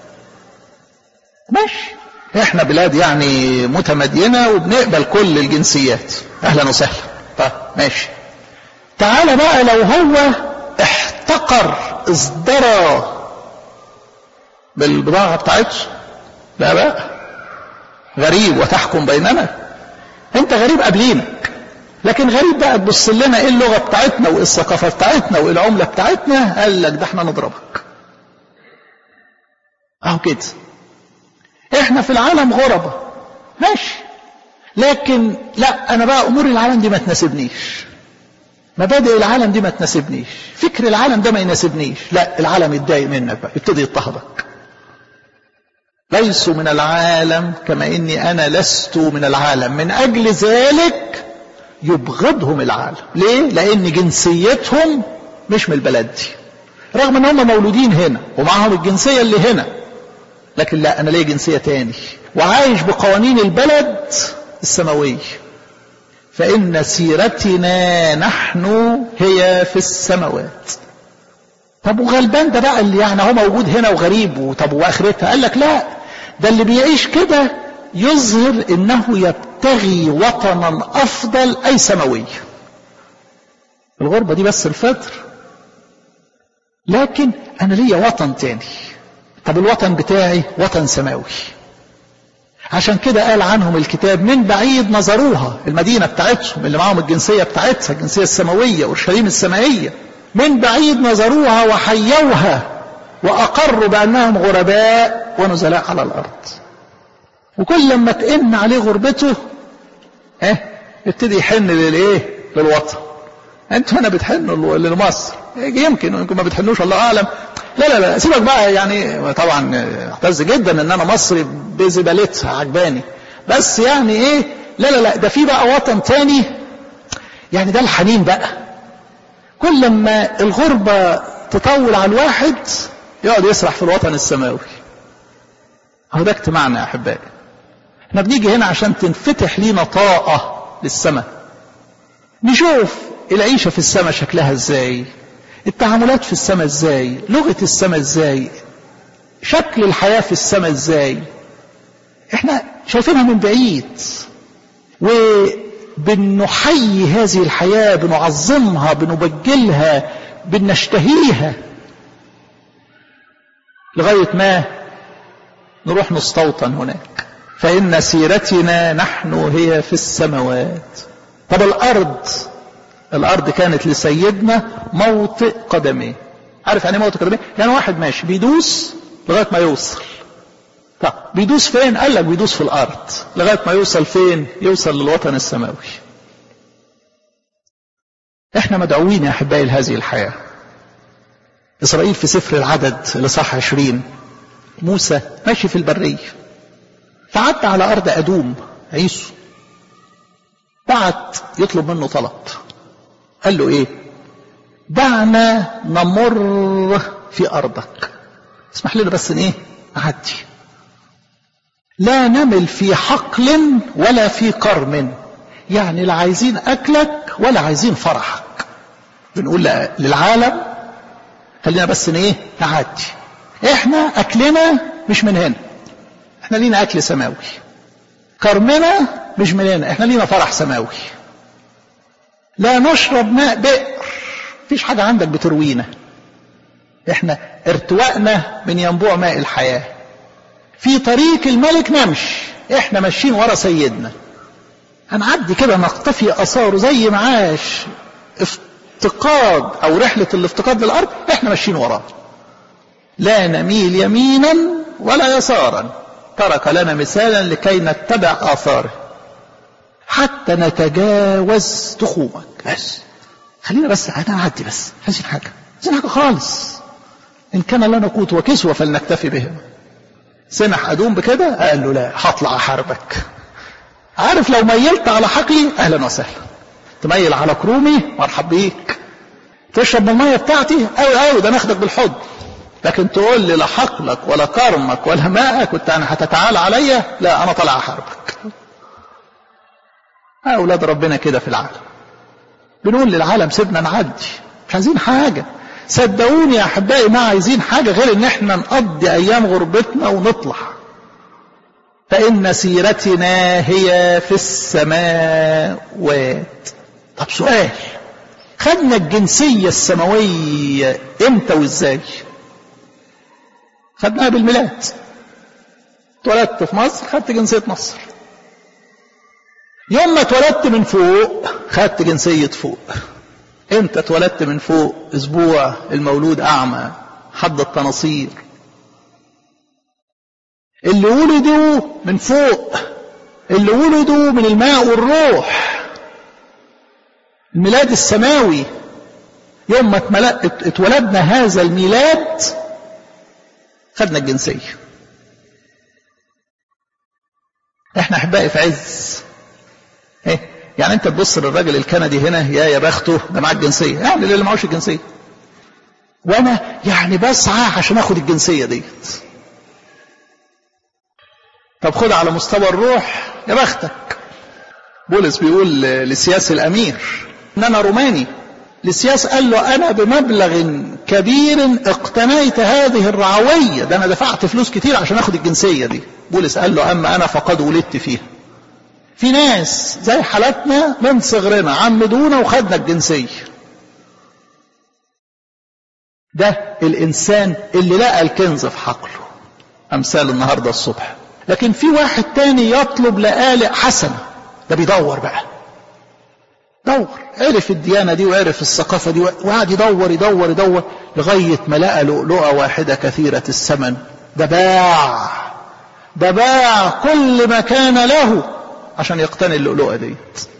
ماشي احنا بلاد يعني متمدينة وبنقبل كل الجنسيات اهلا وسهلا طيب ماشي تعال بقى لو هو احتقر ازدرى بالبضاعة بتاعته لا بقى غريب وتحكم بيننا انت غريب قبلينك لكن غريب بقى تبص لنا ايه اللغة بتاعتنا وايه الثقافة بتاعتنا وايه العملة بتاعتنا قال لك ده احنا نضربك اهو كده احنا في العالم غربة ماشي لكن لا انا بقى امور العالم دي ما تناسبنيش مبادئ العالم دي ما تناسبنيش فكر العالم ده ما يناسبنيش لا العالم يتضايق منك بقى يبتدي يضطهدك ليسوا من العالم كما اني انا لست من العالم من اجل ذلك يبغضهم العالم ليه لان جنسيتهم مش من البلد دي رغم ان هم مولودين هنا ومعهم الجنسية اللي هنا لكن لا انا ليا جنسية تاني وعايش بقوانين البلد السماوية فإن سيرتنا نحن هي في السماوات طب وغلبان ده بقى اللي يعني هو موجود هنا وغريب وطب واخرتها قال لك لا ده اللي بيعيش كده يظهر انه يبتغي وطنا افضل اي سماوي الغربة دي بس الفطر لكن انا ليا وطن تاني طب الوطن بتاعي وطن سماوي عشان كده قال عنهم الكتاب من بعيد نظروها المدينة بتاعتهم اللي معاهم الجنسية بتاعتها الجنسية السماوية أورشليم السمائية من بعيد نظروها وحيوها وأقروا بأنهم غرباء ونزلاء على الأرض وكل لما تئن عليه غربته اه يبتدي يحن للايه للوطن انتوا هنا بتحنوا لمصر يمكن يمكن ما بتحنوش الله اعلم لا لا لا سيبك بقى يعني طبعا اعتز جدا ان انا مصري بزبالتها عجباني بس يعني ايه لا لا لا ده في بقى وطن تاني يعني ده الحنين بقى كل لما الغربة تطول على الواحد يقعد يسرح في الوطن السماوي هو ده اجتماعنا يا احبائي احنا بنيجي هنا عشان تنفتح لينا طاقة للسماء نشوف العيشة في السماء شكلها ازاي التعاملات في السماء ازاي لغة السماء ازاي شكل الحياة في السماء ازاي احنا شايفينها من بعيد وبنحيي هذه الحياة بنعظمها بنبجلها بنشتهيها لغاية ما نروح نستوطن هناك فإن سيرتنا نحن هي في السماوات طب الأرض الأرض كانت لسيدنا موطئ قدميه عارف يعني موطئ قدميه يعني واحد ماشي بيدوس لغاية ما يوصل طب بيدوس فين قال لك بيدوس في الأرض لغاية ما يوصل فين يوصل للوطن السماوي احنا مدعوين يا أحبائي لهذه الحياة إسرائيل في سفر العدد اللي صح عشرين موسى ماشي في البرية فعدى على أرض أدوم عيسو بعت يطلب منه طلب قال له ايه دعنا نمر في ارضك اسمح لنا بس ان ايه نعدي لا نمل في حقل ولا في كرم يعني لا عايزين اكلك ولا عايزين فرحك بنقول للعالم خلينا بس ان ايه نعدي احنا اكلنا مش من هنا احنا لينا اكل سماوي كرمنا مش من هنا احنا لينا فرح سماوي لا نشرب ماء بئر مفيش حاجة عندك بتروينا احنا ارتوائنا من ينبوع ماء الحياة في طريق الملك نمشي احنا ماشيين ورا سيدنا هنعدي كده نقتفي اثاره زي ما عاش افتقاد او رحلة الافتقاد للارض احنا ماشيين وراه لا نميل يمينا ولا يسارا ترك لنا مثالا لكي نتبع اثاره حتى نتجاوز تخومك بس خلينا بس انا اعدي بس عايزين حاجه عايزين حاجه خالص ان كان لنا قوت وكسوه فلنكتفي بهم سمح ادوم بكده قال له لا هطلع احاربك عارف لو ميلت على حقلي اهلا وسهلا تميل على كرومي مرحب بيك تشرب من الميه بتاعتي قوي قوي ده ناخدك بالحضن لكن تقول لي لا حقلك ولا كرمك ولا ماءك وانت انا هتتعالى عليا لا انا طالع احاربك أولاد ربنا كده في العالم بنقول للعالم سيبنا نعدي مش عايزين حاجة صدقوني يا احبائي ما عايزين حاجه غير ان احنا نقضي ايام غربتنا ونطلع فان سيرتنا هي في السماوات طب سؤال خدنا الجنسيه السماويه امتى وازاي خدناها بالميلاد اتولدت في مصر خدت جنسيه مصر يوم ما اتولدت من فوق خدت جنسيه فوق امتى اتولدت من فوق اسبوع المولود اعمى حد التناصير اللي ولدوا من فوق اللي ولدوا من الماء والروح الميلاد السماوي يوم ما اتولدنا هذا الميلاد خدنا الجنسية احنا احبائي في عز ايه يعني انت تبص للراجل الكندي هنا يا يا بخته ده معاه الجنسيه يعني اللي معهوش الجنسيه وانا يعني بسعى عشان اخد الجنسيه ديت طب خدها على مستوى الروح يا بختك بولس بيقول لسياس الامير ان انا روماني لسياس قال له انا بمبلغ كبير اقتنيت هذه الرعويه ده انا دفعت فلوس كتير عشان اخد الجنسيه دي بولس قال له اما انا فقد ولدت فيها في ناس زي حالتنا من صغرنا عمدونا وخدنا الجنسية ده الإنسان اللي لقى الكنز في حقله أمثال النهاردة الصبح لكن في واحد تاني يطلب لآلئ حسنة ده بيدور بقى دور عرف الديانة دي وعرف الثقافة دي وقعد يدور يدور يدور لغاية ما لقى لؤلؤة واحدة كثيرة الثمن ده باع ده باع كل ما كان له عشان يقتني اللؤلؤة ديت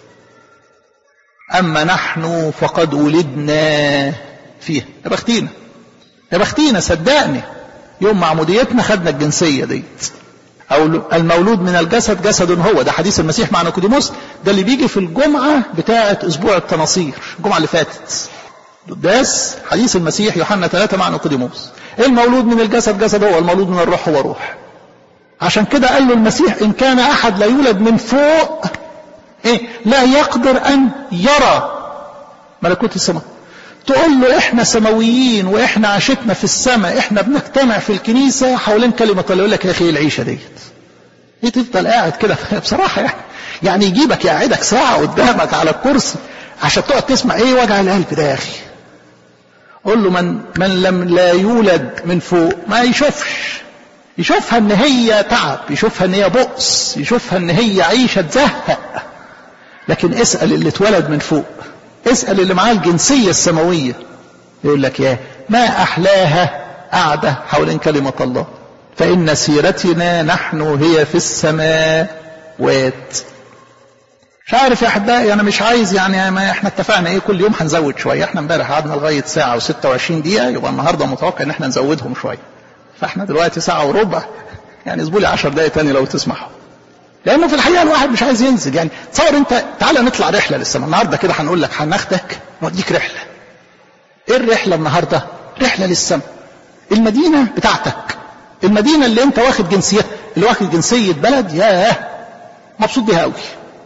أما نحن فقد ولدنا فيها يا بختينا يا بختينا صدقني يوم معموديتنا خدنا الجنسية ديت أو المولود من الجسد جسد هو ده حديث المسيح مع نيقوديموس ده اللي بيجي في الجمعة بتاعة أسبوع التناصير الجمعة اللي فاتت قداس حديث المسيح يوحنا ثلاثة مع نيقوديموس المولود من الجسد جسد هو المولود من الروح هو روح عشان كده قال له المسيح إن كان أحد لا يولد من فوق إيه لا يقدر أن يرى ملكوت السماء تقول له احنا سماويين واحنا عاشتنا في السماء احنا بنجتمع في الكنيسة حوالين كلمة الله يقول لك يا اخي العيشة ديت ايه تفضل قاعد كده بصراحة يعني يعني يجيبك يقعدك ساعة قدامك على الكرسي عشان تقعد تسمع ايه وجع القلب ده يا اخي قول له من من لم لا يولد من فوق ما يشوفش يشوفها ان هي تعب يشوفها ان هي بؤس يشوفها ان هي عيشة تزهق لكن اسأل اللي اتولد من فوق اسأل اللي معاه الجنسية السماوية يقول لك يا ما أحلاها قاعدة حوالين كلمة الله فإن سيرتنا نحن هي في السماوات مش عارف يا أحبائي أنا مش عايز يعني ما إحنا اتفقنا إيه كل يوم هنزود شوية إحنا امبارح قعدنا لغاية ساعة و26 دقيقة يبقى النهاردة متوقع إن إحنا نزودهم شوية فإحنا دلوقتي ساعة وربع يعني اسبوا لي 10 دقايق تاني لو تسمحوا لانه في الحقيقه الواحد مش عايز ينزل يعني تصور انت تعالى نطلع رحله للسماء النهارده كده هنقول لك هناخدك نوديك رحله ايه الرحله النهارده رحله للسماء المدينه بتاعتك المدينه اللي انت واخد جنسيتها اللي واخد جنسيه بلد ياه مبسوط بيها قوي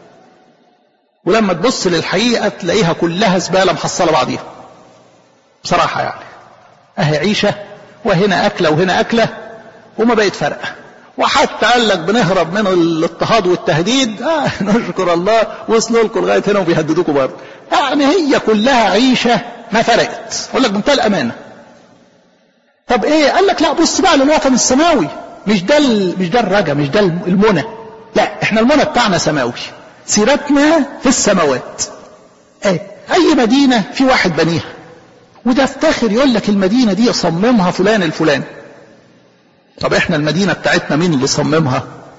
ولما تبص للحقيقه تلاقيها كلها زباله محصله بعضيها بصراحه يعني اهي عيشه وهنا اكله وهنا اكله وما بقت فارقه وحتى قال لك بنهرب من الاضطهاد والتهديد آه نشكر الله وصلوا لكم لغايه هنا وبيهددوكم برضه يعني هي كلها عيشه ما فرقت اقول لك بمنتهى الامانه طب ايه قال لك لا بص بقى للوطن السماوي مش ده مش ده الرجا مش ده المنى لا احنا المنى بتاعنا سماوي سيرتنا في السماوات ايه اي مدينه في واحد بنيها وده افتخر يقول لك المدينه دي صممها فلان الفلاني طب احنا المدينة بتاعتنا مين اللي صممها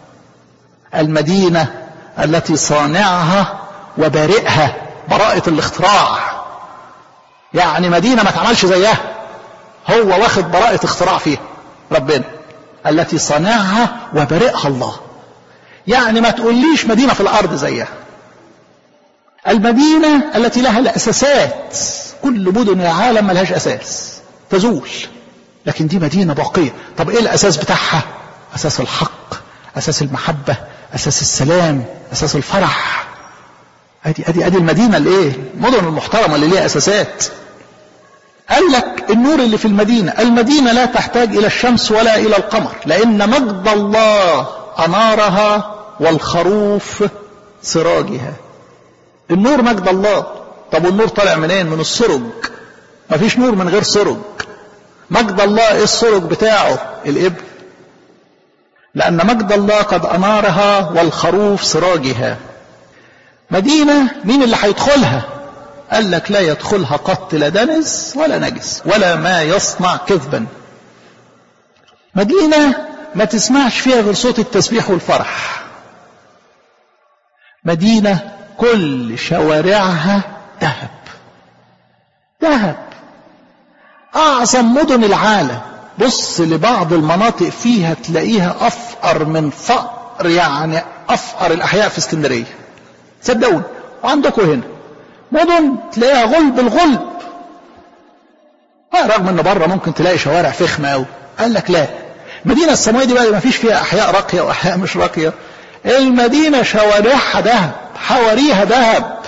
المدينة التي صانعها وبارئها براءة الاختراع يعني مدينة ما تعملش زيها هو واخد براءة اختراع فيها ربنا التي صانعها وبارئها الله يعني ما تقوليش مدينة في الأرض زيها المدينة التي لها الأساسات كل مدن العالم ملهاش أساس تزول لكن دي مدينة باقية طب ايه الاساس بتاعها اساس الحق اساس المحبة اساس السلام اساس الفرح ادي ادي ادي المدينة الايه المدن المحترمة اللي ليها اساسات قال لك النور اللي في المدينة المدينة لا تحتاج إلى الشمس ولا إلى القمر لأن مجد الله أنارها والخروف سراجها النور مجد الله طب والنور طالع منين من السرج مفيش نور من غير سرج مجد الله ايه السرج بتاعه الابن لأن مجد الله قد أنارها والخروف سراجها مدينة مين اللي هيدخلها قال لك لا يدخلها قط لا دنس ولا نجس ولا ما يصنع كذبا مدينة ما تسمعش فيها غير صوت التسبيح والفرح مدينة كل شوارعها ذهب ذهب أعظم مدن العالم بص لبعض المناطق فيها تلاقيها أفقر من فقر يعني أفقر الأحياء في اسكندرية صدقوني وعندكم هنا مدن تلاقيها غلب الغلب آه رغم ان بره ممكن تلاقي شوارع فخمه قوي قال لك لا المدينه السماويه دي بقى ما فيش فيها احياء راقيه واحياء مش راقيه المدينه شوارعها ذهب حواريها ذهب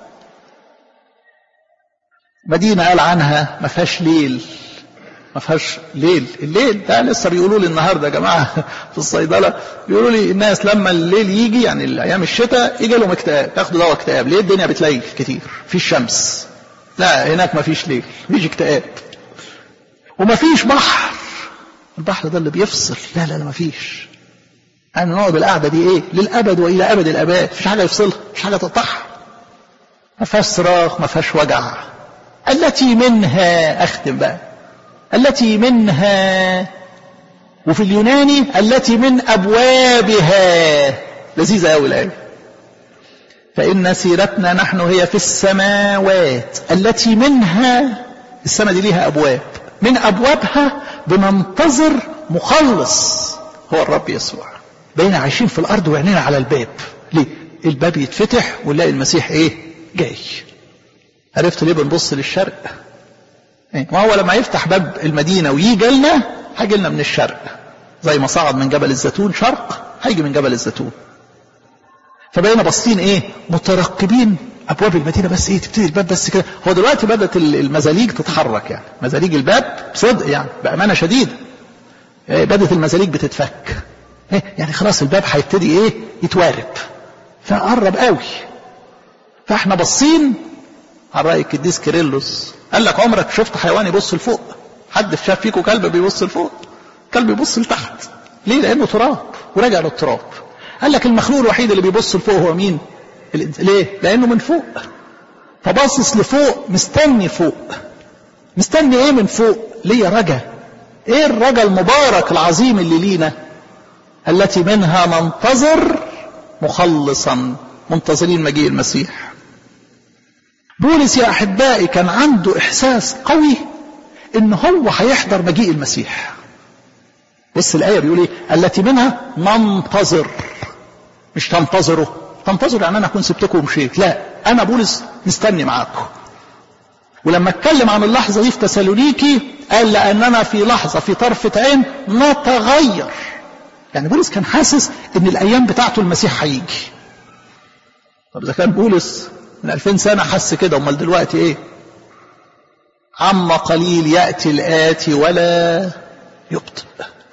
مدينه قال عنها ما فيهاش ليل ما فيهاش ليل الليل ده لسه بيقولوا لي النهارده يا جماعه في الصيدله بيقولوا لي الناس لما الليل يجي يعني ايام الشتاء يجي لهم اكتئاب ياخدوا دواء اكتئاب ليه الدنيا بتليل كتير في الشمس لا هناك ما فيش ليل مفيش اكتئاب وما فيش بحر البحر ده اللي بيفصل لا لا لا ما فيش انا نقعد القعده دي ايه للابد والى ابد الاباد مفيش حاجه يفصلها مفيش حاجه تقطعها ما فيهاش صراخ ما فيهاش وجع التي منها اختم بقى التي منها وفي اليوناني التي من ابوابها لذيذه قوي الايه فان سيرتنا نحن هي في السماوات التي منها السماء دي ليها ابواب من ابوابها بننتظر مخلص هو الرب يسوع بقينا عايشين في الارض وعينينا على الباب ليه الباب يتفتح ونلاقي المسيح ايه جاي عرفت ليه بنبص للشرق ما هو لما يفتح باب المدينة ويجي لنا هيجي لنا من الشرق زي ما صعد من جبل الزيتون شرق هيجي من جبل الزيتون فبقينا باصين ايه مترقبين ابواب المدينه بس ايه تبتدي الباب بس كده هو دلوقتي بدات المزاليج تتحرك يعني مزاليج الباب بصدق يعني بامانه شديده إيه بدات المزاليج بتتفك إيه يعني خلاص الباب هيبتدي ايه يتوارب فقرب قوي فاحنا باصين على راي القديس كيرلس قال لك عمرك شفت حيوان يبص لفوق حد شاف فيكم كلب بيبص لفوق كلب يبص لتحت ليه لانه تراب وراجع للتراب قال لك المخلوق الوحيد اللي بيبص لفوق هو مين الإنسان. ليه لانه من فوق فباصص لفوق مستني فوق مستني ايه من فوق ليه رجا ايه الرجا المبارك العظيم اللي لينا التي منها ننتظر مخلصا منتظرين مجيء المسيح بولس يا احبائي كان عنده احساس قوي ان هو هيحضر مجيء المسيح بص الايه بيقول ايه التي منها ننتظر مش تنتظروا تنتظروا يعني انا اكون سبتكم ومشيت لا انا بولس مستني معاكم ولما اتكلم عن اللحظه دي في تسالونيكي قال لاننا في لحظه في طرفه عين نتغير يعني بولس كان حاسس ان الايام بتاعته المسيح هيجي طب اذا كان بولس من 2000 سنة حس كده امال دلوقتي ايه عما قليل يأتي الآتي ولا يبطئ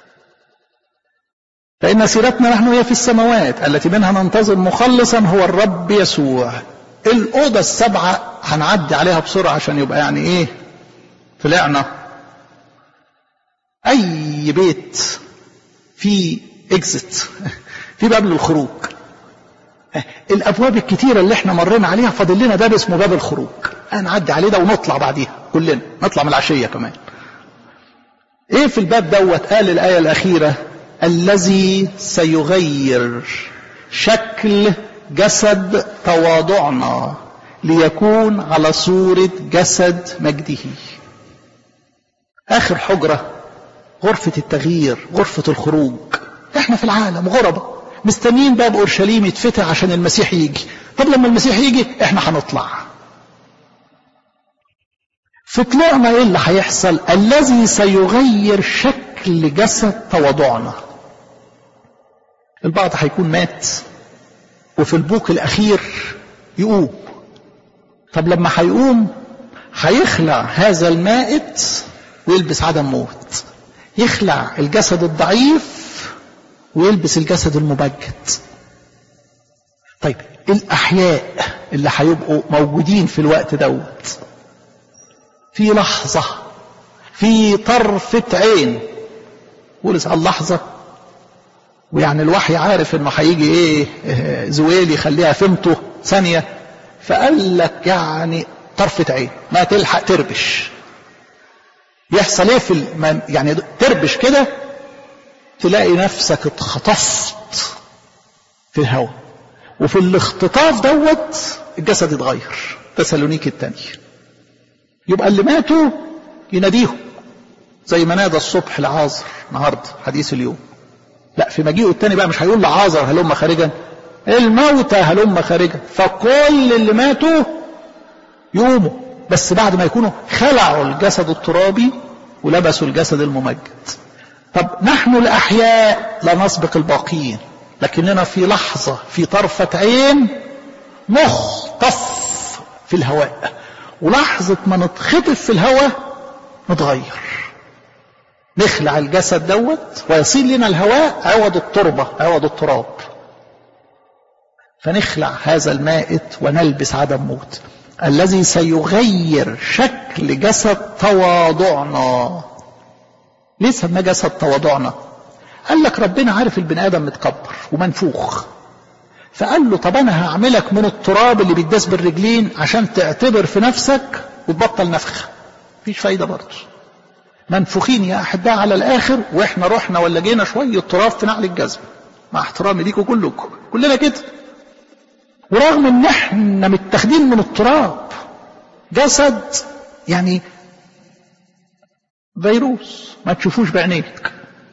فإن سيرتنا نحن هي في السماوات التي منها ننتظر مخلصا هو الرب يسوع الأوضة السبعة هنعدي عليها بسرعة عشان يبقى يعني ايه طلعنا أي بيت في اكزت في باب للخروج الابواب الكتيره اللي احنا مرينا عليها فاضل لنا باب اسمه باب الخروج هنعدي عليه ده ونطلع بعديها كلنا نطلع من العشيه كمان ايه في الباب دوت قال الايه الاخيره الذي سيغير شكل جسد تواضعنا ليكون على صوره جسد مجده اخر حجره غرفه التغيير غرفه الخروج احنا في العالم غربه مستنيين باب اورشليم يتفتح عشان المسيح يجي طب لما المسيح يجي احنا هنطلع في طلوعنا ايه اللي هيحصل الذي سيغير شكل جسد تواضعنا البعض هيكون مات وفي البوق الاخير يقوم طب لما هيقوم هيخلع هذا المائت ويلبس عدم موت يخلع الجسد الضعيف ويلبس الجسد المبجد طيب الأحياء اللي هيبقوا موجودين في الوقت دوت في لحظة في طرفة عين بولس على اللحظة ويعني الوحي عارف انه هيجي ايه زويل يخليها فهمته ثانية فقال لك يعني طرفة عين ما تلحق تربش يحصل ايه في الم... يعني تربش كده تلاقي نفسك اتخطفت في الهواء وفي الاختطاف دوت الجسد يتغير تسالونيك التاني يبقى اللي ماتوا يناديهم زي ما نادى الصبح لعازر النهارده حديث اليوم لا في مجيئه التاني بقى مش هيقول لعازر هلم خارجا الموتى هلم خارجا فكل اللي ماتوا يقوموا بس بعد ما يكونوا خلعوا الجسد الترابي ولبسوا الجسد الممجد طب نحن الأحياء لا نسبق الباقيين لكننا في لحظة في طرفة عين مخطف في الهواء ولحظة ما نتخطف في الهواء نتغير نخلع الجسد دوت ويصير لنا الهواء عوض التربة عوض التراب فنخلع هذا المائت ونلبس عدم موت الذي سيغير شكل جسد تواضعنا ليه سماه جسد تواضعنا قال لك ربنا عارف البني ادم متكبر ومنفوخ فقال له طب انا هعملك من التراب اللي بيتداس بالرجلين عشان تعتبر في نفسك وتبطل نفخ مفيش فايده برضه منفوخين يا احباء على الاخر واحنا رحنا ولا جينا شويه تراب في نعل الجزمه مع احترامي ليكم كلكم كلنا كده ورغم ان احنا متاخدين من التراب جسد يعني فيروس ما تشوفوش بعينيك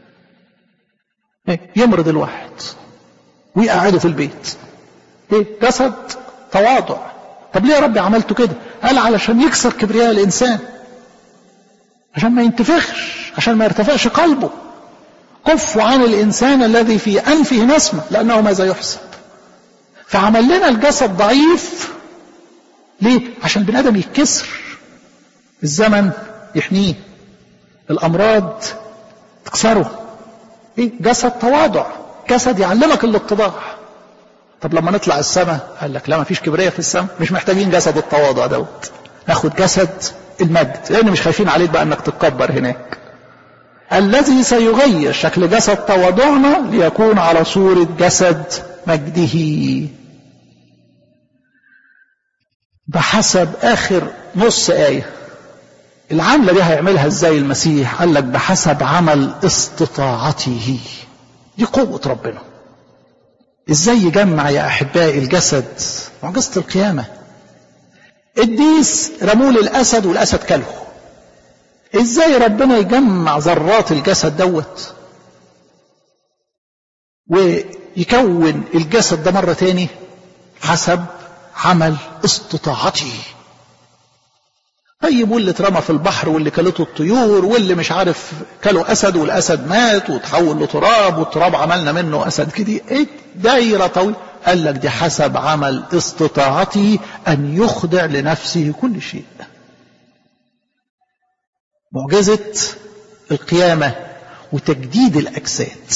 يمرض الواحد ويقعده في البيت ايه جسد تواضع طب ليه يا ربي عملته كده قال علشان يكسر كبرياء الانسان عشان ما ينتفخش عشان ما يرتفعش قلبه كفوا عن الانسان الذي في انفه نسمه لانه ماذا يحسب فعمل لنا الجسد ضعيف ليه عشان البني ادم يتكسر الزمن يحميه الامراض تكسره ايه جسد تواضع جسد يعلمك الاتضاع طب لما نطلع السماء قال لك لا ما فيش كبرياء في السماء مش محتاجين جسد التواضع دوت ناخد جسد المجد لان مش خايفين عليك بقى انك تتكبر هناك الذي سيغير شكل جسد تواضعنا ليكون على صورة جسد مجده بحسب اخر نص آية العملة دي هيعملها ازاي المسيح قال لك بحسب عمل استطاعته دي قوة ربنا ازاي يجمع يا احبائي الجسد معجزة القيامة الديس رموه للاسد والاسد كله ازاي ربنا يجمع ذرات الجسد دوت ويكون الجسد ده مرة تاني حسب عمل استطاعته طيب واللي اترمى في البحر واللي كلته الطيور واللي مش عارف كله اسد والاسد مات وتحول لتراب والتراب عملنا منه اسد كده ايه دايره طويله قال لك دي حسب عمل استطاعته ان يخضع لنفسه كل شيء معجزه القيامه وتجديد الاجساد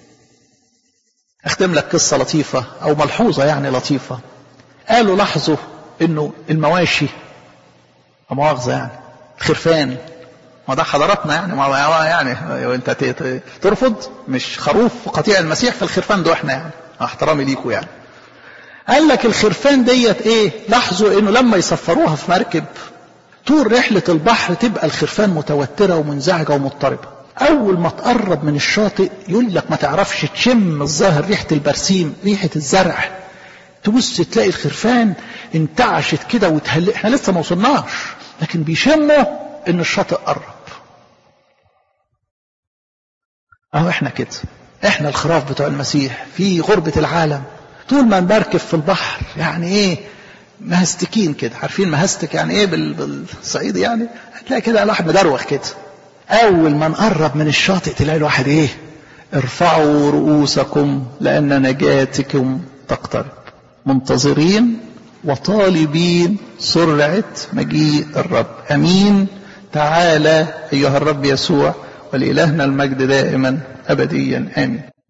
اختم لك قصه لطيفه او ملحوظه يعني لطيفه قالوا لاحظوا انه المواشي مؤاخذة يعني خرفان ما ده حضراتنا يعني ما يعني انت ترفض مش خروف قطيع المسيح في الخرفان ده احنا يعني احترامي ليكوا يعني قال لك الخرفان ديت ايه لاحظوا انه لما يسفروها في مركب طول رحلة البحر تبقى الخرفان متوترة ومنزعجة ومضطربة أول ما تقرب من الشاطئ يقول لك ما تعرفش تشم الظاهر ريحة البرسيم ريحة الزرع تبص تلاقي الخرفان انتعشت كده وتهل احنا لسه ما وصلناش لكن بيشموا ان الشاطئ قرب اهو احنا كده احنا الخراف بتوع المسيح في غربة العالم طول ما نركب في البحر يعني ايه مهستكين كده عارفين مهستك يعني ايه بالصعيد يعني هتلاقي كده الواحد مدروخ كده اول ما نقرب من الشاطئ تلاقي الواحد ايه ارفعوا رؤوسكم لان نجاتكم تقترب منتظرين وطالبين سرعة مجيء الرب أمين تعالى أيها الرب يسوع ولإلهنا المجد دائما أبديا آمين